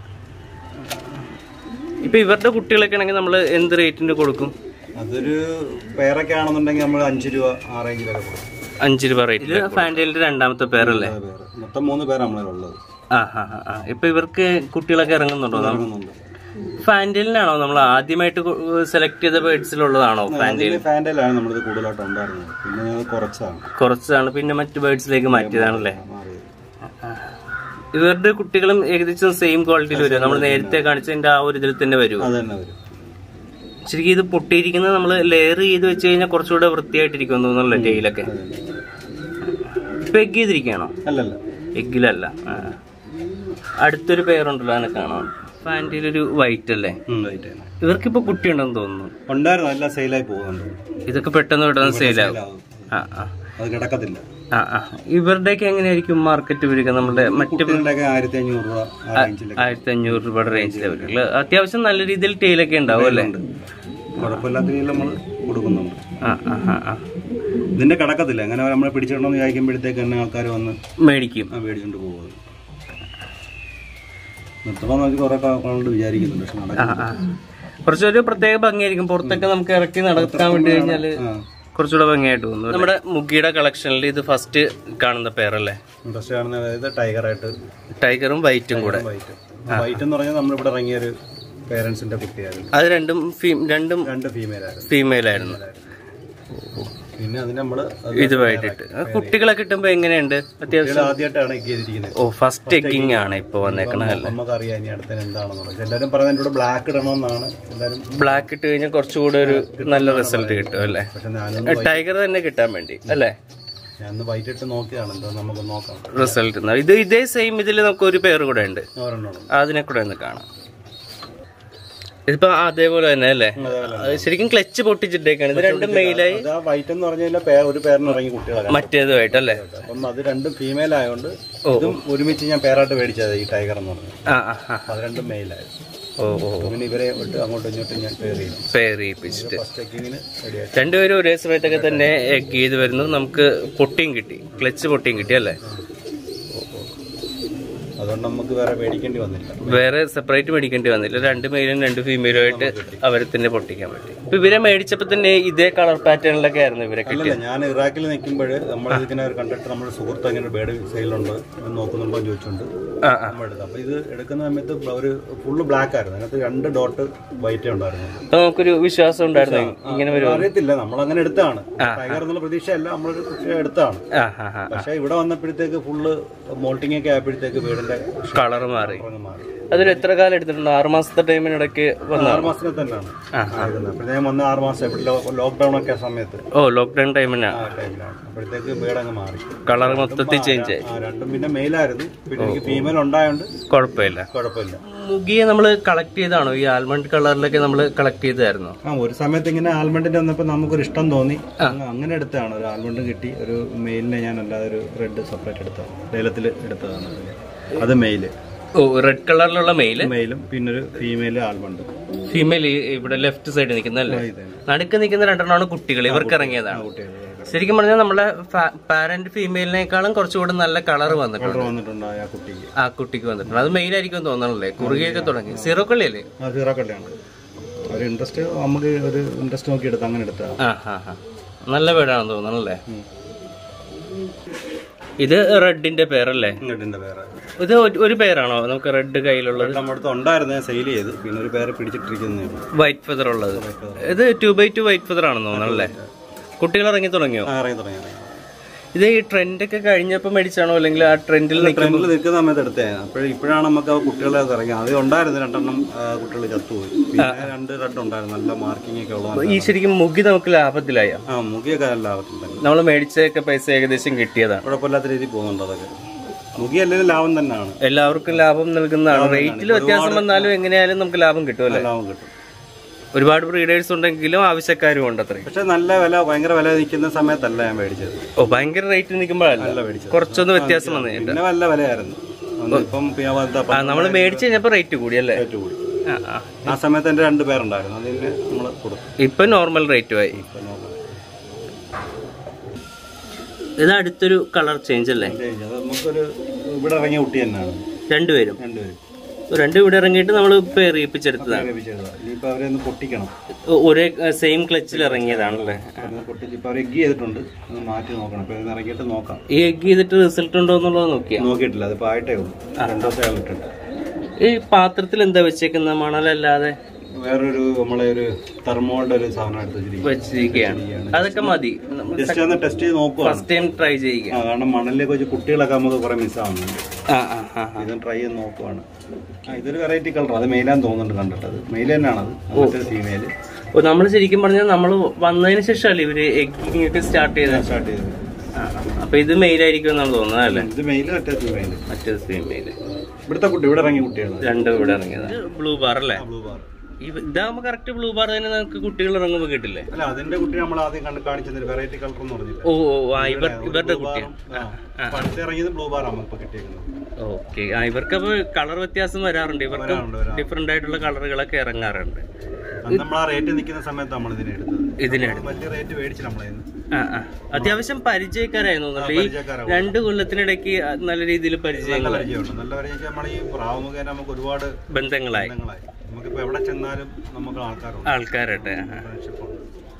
[SPEAKER 1] ഇപ്പൊ ഇവരുടെ കുട്ടികളൊക്കെ ആണെങ്കിൽ നമ്മൾ എന്ത് റേറ്റിന് കൊടുക്കും
[SPEAKER 3] അതൊരു പേരൊക്കെ ആണെന്നുണ്ടെങ്കിൽ നമ്മൾ അഞ്ച് രൂപ ആ റേഞ്ചിലൊക്കെ കൊടുക്കും
[SPEAKER 1] അഞ്ച് രൂപ റേറ്റിൽ ഫാൻറ്റയിലിന്റെ രണ്ടാമത്തെ പേരല്ലേ
[SPEAKER 3] ആ പേര് മൊത്തം മൂന്ന് പേരാണ് നമ്മളിലുള്ളത്
[SPEAKER 1] ആ ആ ആ, ആ ഇപ്പൊ ഇവർക്ക് കുട്ടികളൊക്കെ ഇറങ്ങുന്നുണ്ടോ
[SPEAKER 3] ഇറങ്ങുന്നുണ്ട്
[SPEAKER 1] ഫാൻറ്റയിലിനാണോ നമ്മൾ ആദ്യമായിട്ട് സെലക്ട് ചെയ്ത ബേഡ്സിലുള്ളതാണോ ഫാൻറ്റയിൽ
[SPEAKER 3] ഇതിൽ ഫാൻറ്റയിലാണ് നമ്മളിത് കൂടുതലായിട്ട് ഉണ്ടായിരുന്നത് പിന്നെ ഞങ്ങൾ കുറച്ചാണ്
[SPEAKER 1] കുറച്ചാണ് പിന്നെ മറ്റു ബേഡ്സിലേക്ക് മാറ്റിയതാണല്ലേ
[SPEAKER 3] മാറിയത്
[SPEAKER 1] ഇവരുടെ കുട്ടികളും ഏകദേശം സെയിം ക്വാളിറ്റിയിൽ വരും നമ്മൾ നേരത്തെ കാണിച്ചതിന്റെ ആ ഒരു ഇതിൽ തന്നെ വരും
[SPEAKER 3] അത് തന്നെ വരും
[SPEAKER 1] ശരിക്കും ഇത് പൊട്ടിയിരിക്കുന്നത് നമ്മൾ ലെയർ ചെയ്ത് വെച്ച് കഴിഞ്ഞാൽ കുറച്ചുകൂടെ വൃത്തിയായിട്ടിരിക്കും തോന്നുന്നല്ലോ ടെയിലൊക്കെ ഇപ്പൊ എഗ് ചെയ്തിരിക്കുകയാണോ
[SPEAKER 3] അല്ലല്ല
[SPEAKER 1] എഗ്ഗിലല്ല ആ. അടുത്തൊരു പേരുണ്ടല്ലോ അതിനെ കാണാം ഫാൻറ്റിയിൽ ഒരു വൈറ്റ് അല്ലേ
[SPEAKER 3] ഉം, right ആണ്.
[SPEAKER 1] ഇവർക്കിപ്പോ കുട്ടിയുണ്ടെന്ന് തോന്നുന്നു
[SPEAKER 3] ഉണ്ടായിരുന്നു എല്ലാം സെയിലായി പോകുന്നുണ്ട്
[SPEAKER 1] ഇതൊക്കെ പെട്ടെന്ന് പെട്ടെന്ന് സെയിലാവും
[SPEAKER 3] സെയിലാവും.
[SPEAKER 1] ആ ആ
[SPEAKER 3] അത് കിടക്കത്തില്ല
[SPEAKER 1] ആ ആ ഇവരുടെയൊക്കെ എങ്ങനെയായിരിക്കും മാർക്കറ്റ് വരിക നമ്മുടെ മറ്റ്
[SPEAKER 3] കുട്ടികളുടെയൊക്കെ ആയിരത്തി അഞ്ഞൂറ് രൂപ ആ റേഞ്ചിലൊക്കെ
[SPEAKER 1] ആയിരത്തി അഞ്ഞൂറ് രൂപയുടെ റേഞ്ചിലെ വരില്ല അത്യാവശ്യം നല്ല രീതിയിൽ ടെയിലൊക്കെ ഉണ്ടാവും അല്ലേ
[SPEAKER 3] കുഴപ്പമില്ലാത്ത രീതിയിൽ നമ്മൾ കൊടുക്കുന്നുണ്ട്
[SPEAKER 1] ആ ആ ആ ആ
[SPEAKER 3] ഇതിന്റെ കിടക്കത്തില്ല അങ്ങനെ നമ്മൾ പിടിച്ചിടണമെന്ന് വിചാരിക്കുമ്പോഴത്തേക്ക് തന്നെ ആൾക്കാർ വന്ന്
[SPEAKER 1] മേടിക്കും
[SPEAKER 3] ആ മേടിച്ചുകൊണ്ട് പോകുന്നത് നിർത്തണം നോക്കി കുറെ കൊണ്ട് വിചാരിക്കുന്നുണ്ട് പക്ഷെ
[SPEAKER 1] ആ
[SPEAKER 3] നടക്കും
[SPEAKER 1] ആ കുറച്ചൊരു പ്രത്യേക ഭംഗിയായിരിക്കും പുറത്തൊക്കെ നമുക്ക് ഇറക്കി നടക്കാൻ വേണ്ടി കഴിഞ്ഞാല്
[SPEAKER 3] ആ
[SPEAKER 1] കുറച്ചുകൂടെ ഭംഗിയായിട്ട് തോന്നുന്നു നമ്മുടെ മുഗിയുടെ കളക്ഷനിൽ ഇത് ഫസ്റ്റ് കാണുന്ന പേരല്ലേ
[SPEAKER 3] ഇൻട്രസ്റ്റ് കാണുന്ന അതായത് ടൈഗറായിട്ട്
[SPEAKER 1] ടൈഗറും വൈറ്റും കൂടെ
[SPEAKER 3] വൈറ്റ് വൈറ്റ് എന്ന് പറഞ്ഞാൽ നമ്മളിവിടെ ഇറങ്ങിയ ഒരു പേരൻസിന്റെ കുട്ടിയായിരുന്നു
[SPEAKER 1] അത് രണ്ടും ഫീ- രണ്ടും
[SPEAKER 3] രണ്ട് ഫീമെയിൽ ആയിരുന്നു
[SPEAKER 1] ഫീമെയിൽ ആയിരുന്നു
[SPEAKER 3] പിന്നെ അതിന് നമ്മള് അത്
[SPEAKER 1] ഇത് വൈറ്റിട്ട് കുട്ടികളെ കിട്ടുമ്പോ എങ്ങനെയുണ്ട് അത്യാവശ്യം
[SPEAKER 3] കുട്ടികൾ ആദ്യമായിട്ടാണ് എഗ് ചെയ്തിരിക്കുന്നത്
[SPEAKER 1] ഓ ഫസ്റ്റ് എക്കിങ് ആണ് ഇപ്പൊ വന്നേക്കണത് അല്ലേ
[SPEAKER 3] നമുക്ക് അറിയാം ഇനി അടുത്തതിന് എന്താണെന്നുള്ളത് എല്ലാവരും പറയുന്നത് എൻ്റെ കൂടെ ബ്ലാക്ക് ഇടണമെന്നാണ് എല്ലാവരും
[SPEAKER 1] ബ്ലാക്ക് ഇട്ട് കഴിഞ്ഞാൽ കുറച്ചുകൂടെ ഒരു നല്ല റിസൾട്ട് കിട്ടും അല്ലേ
[SPEAKER 3] പക്ഷെ ഞാനൊന്ന്
[SPEAKER 1] ടൈഗർ തന്നെ കിട്ടാൻ വേണ്ടി അല്ലേ
[SPEAKER 3] ഞാനൊന്ന് വൈറ്റ് ഇട്ട് നോക്കിയാണ് എന്താ നമുക്ക് നോക്കാം
[SPEAKER 1] റിസൾട്ട് ഇത് ഇതേ സെയിം ഇതിൽ നമുക്ക് ഒരു പേര് കൂടെ ഉണ്ട്
[SPEAKER 3] ഒരെണ്ണം
[SPEAKER 1] അതിനെ കൂടെ ഒന്ന് കാണാം ഇതിപ്പോ അതേപോലെ തന്നെ അല്ലേ അത് ശരിക്കും ക്ലച്ച് പൊട്ടിച്ചിട്ടേക്കാണ് ഇത് രണ്ടും മെയിലായി
[SPEAKER 3] അത് ആ വൈറ്റ് എന്ന് പറഞ്ഞു കഴിഞ്ഞാൽ ഒരു പേരിന് ഇറങ്ങി കുട്ടികളാണ്
[SPEAKER 1] മറ്റേതുമായിട്ടല്ലേ
[SPEAKER 3] അപ്പം അത് രണ്ടും ഫീമെയിൽ ആയതുകൊണ്ട് ഇതും ഒരുമിച്ച് ഞാൻ പേരായിട്ട് മേടിച്ചത് ഈ ടൈഗർ എന്ന് പറഞ്ഞത്
[SPEAKER 1] ആ ആ ആ
[SPEAKER 3] അപ്പൊ അത് രണ്ടും മെയിലായിരുന്നു
[SPEAKER 1] ഓ ഓ
[SPEAKER 3] പിന്നെ ഇവരെ ഇട്ട് അങ്ങോട്ടും ഇങ്ങോട്ടും ഞാൻ പേർ ചെയ്തു
[SPEAKER 1] പേര് ചെയ്യിപ്പിച്ചിട്ട്
[SPEAKER 3] ഫസ്റ്റ് ചെക്കിങ്ങിന് റെഡിയായി
[SPEAKER 1] രണ്ടുപേരും ഒരേ സമയത്തൊക്കെ തന്നെ എഗ് ചെയ്ത് വരുന്നു നമുക്ക് പൊട്ടിയും കിട്ടി ക്ലച്ച് പൊട്ടിയും കിട്ടി അല്ലേ
[SPEAKER 3] അതുകൊണ്ട് നമുക്ക് വേറെ മേടിക്കേണ്ടി വന്നില്ല
[SPEAKER 1] വേറെ സെപ്പറേറ്റ് മേടിക്കേണ്ടി വന്നില്ല രണ്ട് മെയിലും രണ്ട് ഫീമെയിലും ആയിട്ട് അവരെ തന്നെ പൊട്ടിക്കാൻ പറ്റി ഇപ്പൊ ഇവരെ മേടിച്ചപ്പോ തന്നെ ഇതേ കളർ പാറ്റേണിലൊക്കെ ആയിരുന്നു ഇവരെ
[SPEAKER 3] അല്ലല്ല
[SPEAKER 1] കിട്ടിയത്
[SPEAKER 3] ഞാൻ ഇറാഖിൽ നിൽക്കുമ്പോൾ നമ്മൾ ഇതിങ്ങനെ ഒരു കണ്ടിട്ട് നമ്മുടെ സുഹൃത്ത് അങ്ങനെ ബേഡ് സെയിലുണ്ട് എന്ന് നോക്കുന്നുണ്ടോ എന്ന് ചോദിച്ചുകൊണ്ട്
[SPEAKER 1] ആ ആ
[SPEAKER 3] നമ്മൾ എടുത്തു അപ്പൊ ഇത് എടുക്കുന്ന സമയത്ത് ഒരു ഫുള്ള് ബ്ലാക്ക് ആയിരുന്നു അതിനകത്ത് രണ്ട് ഡോട്ട് വൈറ്റേ ഉണ്ടായിരുന്നു
[SPEAKER 1] അപ്പൊ നമുക്കൊരു വിശ്വാസം ഉണ്ടായിരുന്നു ഇങ്ങനെ വരും
[SPEAKER 3] അറിയത്തില്ല നമ്മൾ അങ്ങനെ എടുത്താണ് ടൈഗർ എന്നുള്ള പ്രതീക്ഷയല്ല നമ്മളൊരു കുട്ടിയെ എടുത്താണ്
[SPEAKER 1] ആ ആ ആ
[SPEAKER 3] പക്ഷെ ഇവിടെ വന്നപ്പോഴത്തേക്ക് ഫുള്ള് മോൾട്ടിംഗ് ഒക്കെ ആയപ്പോഴത്തേക്ക് വീടിന്റെ
[SPEAKER 1] കളർ മാറി
[SPEAKER 3] കളറ് മാറി
[SPEAKER 1] അതൊരു എത്ര കാലം എടുത്തിട്ടുണ്ട് ആറ് മാസത്തെ ടൈമിനിടയ്ക്ക് വന്ന
[SPEAKER 3] ആറ് മാസത്തിന് തന്നെയാണ് ആകുന്നത് അപ്പോഴത്തേക്ക് ഞാൻ വന്ന ആറ് മാസം ഇവിടെ ലോക്ക്ഡൌൺ ഒക്കെ ആ സമയത്ത്
[SPEAKER 1] ഓ ലോക്ക്ഡൌൺ ടൈമിനാ
[SPEAKER 3] ആ ടൈമിലാണ് അപ്പോഴത്തേക്ക് വീട് അങ്ങ് മാറി
[SPEAKER 1] കളർ മൊത്തത്തിൽ ചേഞ്ച് ആയി
[SPEAKER 3] ആ രണ്ടും പിന്നെ മെയിലായിരുന്നു പിന്നെ എനിക്ക് ഫീമെയിൽ ഉണ്ടായോണ്ട്
[SPEAKER 1] കുഴപ്പമില്ല
[SPEAKER 3] കുഴപ്പമില്ല
[SPEAKER 1] മുഗിയെ നമ്മൾ കളക്ട് ചെയ്താണോ ഈ ആൽമണ്ട് കളറിലൊക്കെ നമ്മൾ കളക്ട് ചെയ്തായിരുന്നോ
[SPEAKER 3] ആ ഒരു സമയത്ത് ഇങ്ങനെ ആൽമണ്ടിന്റെ വന്നപ്പോൾ നമുക്കൊരു ഇഷ്ടം തോന്നി അങ്ങ് അങ്ങനെ എടുത്തതാണ് ഒരു ആൽമണ്ടും കിട്ടി ഒരു മെയിലിനെ ഞാൻ അല്ലാതെ ഒരു റെഡ് സെപ്പറേറ്റ് എടുത്തതാണ് ലേലത്തിൽ എടുത്തതാണ് അത്. അത് മെയില്
[SPEAKER 1] ഓ റെഡ് കളറിലുള്ള മെയില്
[SPEAKER 3] മെയിലും പിന്നെ ഒരു ഫീമെയിൽ ആൽമണ്ട്
[SPEAKER 1] ഫീമെയിൽ ഇവിടെ ലെഫ്റ്റ് സൈഡ് നിൽക്കുന്നല്ലേ നടുക്ക് നിൽക്കുന്ന രണ്ടെണ്ണമാണ് കുട്ടികൾ ഇവർക്ക് ഇറങ്ങിയതാണ്
[SPEAKER 3] കുട്ടികൾ
[SPEAKER 1] ശരിക്കും പറഞ്ഞാൽ നമ്മുടെ പാരന്റ് ഫീമെയിലിനേക്കാളും കുറച്ചുകൂടി നല്ല കളർ വന്നിട്ടുണ്ട്
[SPEAKER 3] വന്നിട്ടുണ്ട് ആ കുട്ടിക്ക്
[SPEAKER 1] ആ കുട്ടിക്ക് വന്നിട്ടുണ്ട് അത് മെയിൽ ആയിരിക്കും തോന്നണല്ലേ കുറുകിയൊക്കെ തുടങ്ങി സീറോ കള്ളിയല്ലേ
[SPEAKER 3] ആ സീറോക്കള്ളിയാണ് ഒരു ഇൻട്രസ്റ്റ് നമുക്ക് ഒരു ഇൻട്രസ്റ്റ് നോക്കി എടുത്ത് അങ്ങനെ എടുത്താ
[SPEAKER 1] ആ ഹാ ഹാ നല്ല പേടാണെന്ന് തോന്നണല്ലേ ഇത് റെഡിന്റെ പേരല്ലേ
[SPEAKER 3] ഇങ്ങോട്ടിന്റെ പേര്
[SPEAKER 1] ഇത് ഒരു- ഒരു പേരാണോ നമുക്ക് റെഡ് കയ്യിലുള്ളത്
[SPEAKER 3] നമ്മുടെ അടുത്ത് ഉണ്ടായിരുന്നു ഞാൻ സെയിൽ ചെയ്ത് പിന്നെ ഒരു പേര് പിടിച്ചിട്ടിരിക്കുന്നേ ഉള്ളൂ.
[SPEAKER 1] വൈറ്റ് ഫെദർ ഉള്ളത് ഇത് two by two white feather ആണെന്ന് തോന്നണല്ലേ കുട്ടികൾ ഇറങ്ങി തുടങ്ങിയോ
[SPEAKER 3] ആ ഇറങ്ങി തുടങ്ങി ഇറങ്ങി
[SPEAKER 1] ഇത് ഈ ട്രെൻഡ് ഒക്കെ കഴിഞ്ഞപ്പോ മേടിച്ചാണോ അല്ലെങ്കിൽ ആ ട്രെൻഡിൽ
[SPEAKER 3] ട്രെൻഡിൽ നിൽക്കുന്ന സമയത്ത് എടുത്തേ അപ്പോഴും ഇപ്പോഴാണ് നമുക്ക് ആ കുട്ടികളെ ഇറങ്ങി അത് ഉണ്ടായിരുന്നു രണ്ടെണ്ണം കുട്ടികൾ ചത്തുപോയി പിന്നെ രണ്ട് റെഡ് ഉണ്ടായിരുന്നു നല്ല മാർക്കിംഗ് ഒക്കെ ഉള്ളത്
[SPEAKER 1] ഈ ശരിക്കും മുഗി നമുക്ക് ലാഭത്തിലായ
[SPEAKER 3] ആ മുഖിയൊക്കെ നല്ല ആവത്തുണ്ട്
[SPEAKER 1] നമ്മൾ മേടിച്ചൊക്കെ പൈസ ഏകദേശം കിട്ടിയതാണ്
[SPEAKER 3] കുഴപ്പമില്ലാത്ത രീതിയിൽ പോകുന്നുണ്ട് അതൊക്കെ മുഖി അല്ലെങ്കിൽ ലാഭം തന്നെയാണ്
[SPEAKER 1] എല്ലാവർക്കും ലാഭം നൽകുന്നതാണ് റേറ്റിൽ വ്യത്യാസം വന്നാലും എങ്ങനെയായാലും നമുക്ക് ലാഭം കിട്ടുമല്ലേ
[SPEAKER 3] ലാഭം കിട്ടും
[SPEAKER 1] ഒരുപാട് ബ്രീഡേഴ്സ് ഉണ്ടെങ്കിലും ആവശ്യക്കാരും ഉണ്ട് അത്രയും
[SPEAKER 3] പക്ഷെ നല്ല വില ഭയങ്കര വില നിൽക്കുന്ന സമയത്തല്ല ഞാൻ മേടിച്ചത്
[SPEAKER 1] ഓ ഭയങ്കര റേറ്റ് നിൽക്കുമ്പോഴല്ല
[SPEAKER 3] നല്ല മേടിച്ചത്
[SPEAKER 1] കുറച്ചൊന്ന് വ്യത്യാസം വന്നു കഴിഞ്ഞിട്ട്
[SPEAKER 3] പിന്നെ നല്ല വിലയായിരുന്നു അന്ന് ഇപ്പം പിന്നെ വലുതാ
[SPEAKER 1] ആ നമ്മൾ മേടിച്ച് കഴിഞ്ഞപ്പോ റേറ്റ് കൂടിയല്ലേ
[SPEAKER 3] റേറ്റ് കൂടി
[SPEAKER 1] ആ, ആ.
[SPEAKER 3] ആ സമയത്ത് എൻ്റെ രണ്ട് പേരുണ്ടായിരുന്നു അതിന് നമ്മൾ കൊടുത്തു
[SPEAKER 1] ഇപ്പൊ നോർമൽ റേറ്റ് ആയി
[SPEAKER 3] ഇപ്പൊ നോക്കാം.
[SPEAKER 1] ഇത് അടുത്തൊരു കളർ ചേഞ്ച് അല്ലേ
[SPEAKER 3] അത് നമുക്കൊരു ഇവിടെ ഇറങ്ങിയ കുട്ടി തന്നെയാണ്
[SPEAKER 1] രണ്ടുപേരും
[SPEAKER 3] രണ്ടുപേരും
[SPEAKER 1] രണ്ടും ഇവിടെ ഇറങ്ങിയിട്ട് നമ്മൾ പേറിയിപ്പിച്ചെടുത്തതാണ്
[SPEAKER 3] ലഭിച്ചതാണ് ഇനിയിപ്പോൾ അവരെ ഒന്ന് പൊട്ടിക്കണം
[SPEAKER 1] ഒ- ഒരേ സെയിം ക്ലച്ചിൽ ഇറങ്ങിയതാണല്ലേ
[SPEAKER 3] ഒന്ന് പൊട്ടിച്ച് ഇപ്പോൾ അവർ എഗ് ചെയ്തിട്ടുണ്ട് ഒന്ന് മാറ്റി നോക്കണം ഇപ്പോൾ ഇതൊന്ന് ഇറങ്ങിയിട്ട് നോക്കാം
[SPEAKER 1] ഈ എഗ് ചെയ്തിട്ട് റിസൾട്ട് ഉണ്ടോ എന്നുള്ളത് നോക്കിയാ
[SPEAKER 3] നോക്കിയിട്ടില്ല അതിപ്പോൾ ആയിട്ടേ ഉള്ളൂ രണ്ട് ദിവസം ആയിട്ടുണ്ട്
[SPEAKER 1] ഈ പാത്രത്തിൽ എന്താ വെച്ചേക്കുന്ന മണലല്ലാതെ
[SPEAKER 3] വേറൊരു നമ്മളെ ഒരു തെർമോളുടെ ഒരു സാധനം എടുത്ത് വെച്ചിരിക്കും
[SPEAKER 1] വെച്ചിരിക്കുകയാണ് അതൊക്കെ മതി
[SPEAKER 3] ജസ്റ്റ് ഒന്ന് ടെസ്റ്റ് ചെയ്ത് നോക്കുവാണ്
[SPEAKER 1] ഫസ്റ്റ് ടൈം ട്രൈ ചെയ്യുക
[SPEAKER 3] ആ കാരണം മണലിലേക്ക് വെച്ച് കുട്ടികളൊക്കെ നമുക്ക് കുറെ മിസ്സാവുന്നുണ്ട്
[SPEAKER 1] ആ ആ ആ ആ.
[SPEAKER 3] ഇത് ട്രൈ ചെയ്ത് നോക്കുവാണ് ആ ഇതൊരു വെറൈറ്റി കളർ അത് മെയിലാന്ന് തോന്നുന്നുണ്ട് കണ്ടിട്ട് അത് മെയിൽ തന്നെയാണത് മറ്റൊരു ഫീമെയിൽ
[SPEAKER 1] ഓ നമ്മൾ ശരിക്കും പറഞ്ഞാൽ നമ്മൾ വന്നതിന് ശേഷമല്ലേ ഇവര് എഗ്ഗിങ് ഒക്കെ സ്റ്റാർട്ട് ചെയ്തത്
[SPEAKER 3] സ്റ്റാർട്ട് ചെയ്തത്
[SPEAKER 1] ആ, ആ. അപ്പൊ ഇത് മെയിൽ ആയിരിക്കും എന്നാണ് തോന്നുന്നത് അല്ലേ
[SPEAKER 3] ഇത് മെയിൽ മറ്റേ ഫീമെയിൽ
[SPEAKER 1] മറ്റേത് ഫീമെയില്
[SPEAKER 3] ഇവിടുത്തെ കുട്ടി ഇവിടെ ഇറങ്ങിയ കുട്ടികളാണ്
[SPEAKER 1] രണ്ടും ഇവിടെ ഇറങ്ങിയത് ബ്ലൂ ബാർ അല്ലേ
[SPEAKER 3] ബ്ലൂ ബാർ
[SPEAKER 1] ഇവ- ഇതാകുമ്പോ കറക്റ്റ് ബ്ലൂ ബാർ തന്നെ നമുക്ക് കുട്ടികൾ ഇറങ്ങുമ്പോ കിട്ടില്ലേ
[SPEAKER 3] അല്ല അതിന്റെ കുട്ടി നമ്മൾ ആദ്യം കണ്ട് കാണിച്ചത് വെറൈറ്റി കളർ എന്ന് പറഞ്ഞില്ല
[SPEAKER 1] ഓ ഓ ആ ഇവർ ഇവരുടെ കുട്ടിയാണ്
[SPEAKER 3] അടുത്ത് ഇറങ്ങിയത് ബ്ലൂ ബാർ ആണ് ഇപ്പൊ കിട്ടിയേക്കുന്നത്
[SPEAKER 1] ഓക്കെ ആ ഇവർക്ക് അപ്പൊ കളർ വ്യത്യാസം വരാറുണ്ട് ഇവർക്ക്
[SPEAKER 3] വരാറുണ്ട്, വരാറുണ്ട്.
[SPEAKER 1] ഡിഫറെന്റ് ആയിട്ടുള്ള കളറുകളൊക്കെ ഇറങ്ങാറുണ്ട്
[SPEAKER 3] അന്ന് നമ്മൾ ആ റേറ്റ് നിൽക്കുന്ന സമയത്ത് നമ്മൾ ഇതിനെ എടുത്തത്
[SPEAKER 1] ഇതിനെടുത്ത്
[SPEAKER 3] വലിയ റേറ്റ് മേടിച്ചു നമ്മളെ
[SPEAKER 1] ആ ആ അത്യാവശ്യം പരിചയക്കാരായിരുന്നു തോന്നുന്നുണ്ട് ഈ
[SPEAKER 3] പരിചയക്കാരാവും.
[SPEAKER 1] രണ്ട് കൊല്ലത്തിനിടയ്ക്ക് നല്ല രീതിയിൽ
[SPEAKER 3] നല്ല
[SPEAKER 1] പരിചയങ്ങൾ
[SPEAKER 3] പരിചയമുണ്ട് നല്ല പരിചയം നമ്മൾ ഈ പ്രാവ് മുഖേന നമുക്ക് ഒരുപാട്
[SPEAKER 1] ബന്ധങ്ങളായി
[SPEAKER 3] ബന്ധങ്ങളായി നമുക്കിപ്പോ എവിടെ ചെന്നാലും നമുക്ക് ആൾക്കാരുണ്ട്
[SPEAKER 1] ആൾക്കാരട്ടെ ആ, ആ.
[SPEAKER 3] Friendship ഉണ്ട്.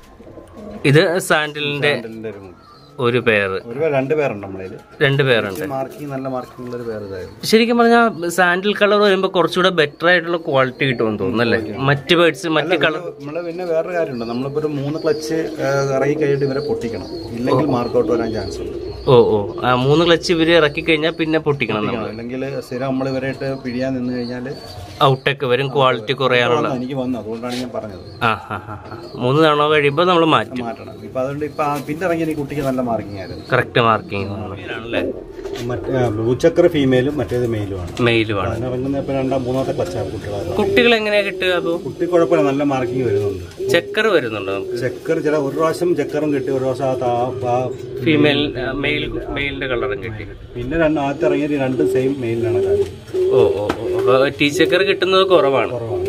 [SPEAKER 1] ഇത് സാൻഡലിന്റെ
[SPEAKER 3] ഇതിന്റെ ഒരു മുഖം.
[SPEAKER 1] ഒരു പേര്
[SPEAKER 3] ഒരു പേ- രണ്ട് പേരുണ്ട് നമ്മളതിൽ
[SPEAKER 1] രണ്ട് പേരുണ്ട്
[SPEAKER 3] മാർക്കിംഗ് നല്ല മാർക്കിംഗ് ഉള്ള ഒരു പേര് ഇതായിരുന്നു
[SPEAKER 1] ശരിക്കും പറഞ്ഞാൽ സാൻഡിൽ കളർ വരുമ്പോൾ കുറച്ചുകൂടെ ബെറ്റർ ആയിട്ടുള്ള ക്വാളിറ്റി കിട്ടുമെന്ന് തോന്നുന്നു അല്ലേ മറ്റ് ബേർഡ്സ് മറ്റ് കളർ
[SPEAKER 3] നമ്മള് പിന്നെ വേറൊരു കാര്യമുണ്ട് നമ്മളിപ്പോ ഒരു മൂന്ന് ക്ലച്ച് ഇറങ്ങി കഴിഞ്ഞിട്ട് ഇവരെ പൊട്ടിക്കണം ഇല്ലെങ്കിൽ മാർക്ക് ഔട്ട് വരാൻ ചാൻസ് ഉണ്ട്
[SPEAKER 1] ഓ ഓ ആ മൂന്ന് ക്ലച്ച് ഇവര് ഇറക്കി കഴിഞ്ഞാൽ പിന്നെ പൊട്ടിക്കണം നമ്മൾ
[SPEAKER 3] അല്ലെങ്കിൽ സ്ഥിരം നമ്മൾ ഇവരായിട്ട് പിടിയാൻ നിന്ന് കഴിഞ്ഞാൽ
[SPEAKER 1] ഔട്ടൊക്കെ വരും ക്വാളിറ്റി കുറയാനുള്ള
[SPEAKER 3] എനിക്ക് വന്നു അതുകൊണ്ടാണ് ഞാൻ പറഞ്ഞത്
[SPEAKER 1] ആ ആ ആ ആ. മൂന്ന് തവണ കഴിയുമ്പോൾ നമ്മൾ മാറ്റും
[SPEAKER 3] മാറ്റണം ഇപ്പൊ അതുകൊണ്ട് ഇപ്പൊ ആ പിന്നെ ഇറങ്ങിയ ഈ കുട്ടിക്ക് നല്ല മാർക്കിംഗ് ആയിരുന്നു
[SPEAKER 1] കറക്റ്റ് മാർക്കിംഗ് ആണല്ലേ
[SPEAKER 3] മറ്റേ ബ്ലൂ ചക്കർ ഫീമെയിലും മറ്റേത് മെയിലുമാണ്
[SPEAKER 1] മെയിലുമാണ്
[SPEAKER 3] അതിന് ഇറങ്ങുന്ന ഇപ്പൊ രണ്ടാം മൂന്നാമത്തെ ക്ലച്ചാണ് കുട്ടികളാണ്
[SPEAKER 1] കുട്ടികൾ എങ്ങനെയാ കിട്ടുക അപ്പോ
[SPEAKER 3] കുട്ടി കുഴപ്പമില്ല നല്ല മാർക്കിംഗ് വരുന്നുണ്ട്
[SPEAKER 1] ചെക്കർ വരുന്നുണ്ടോ നമുക്ക്
[SPEAKER 3] ചെക്കർ ചില ഒരു പ്രാവശ്യം ചെക്കറും കിട്ടി ഒരു പ്രാവശ്യം ആ താ- ആ
[SPEAKER 1] ഫീമെയിൽ മെയിൽ മെയിലിന്റെ കളറും കിട്ടി
[SPEAKER 3] പിന്നെ രണ്ട് ആദ്യത്തെ ഇറങ്ങിയത് രണ്ടും സെയിം മെയിലിനാണ് കാര്യം
[SPEAKER 1] ഓ ഓ ഓ അപ്പൊ ടീ ചെക്കർ കിട്ടുന്നത് കുറവാണ്
[SPEAKER 3] കുറവാണ്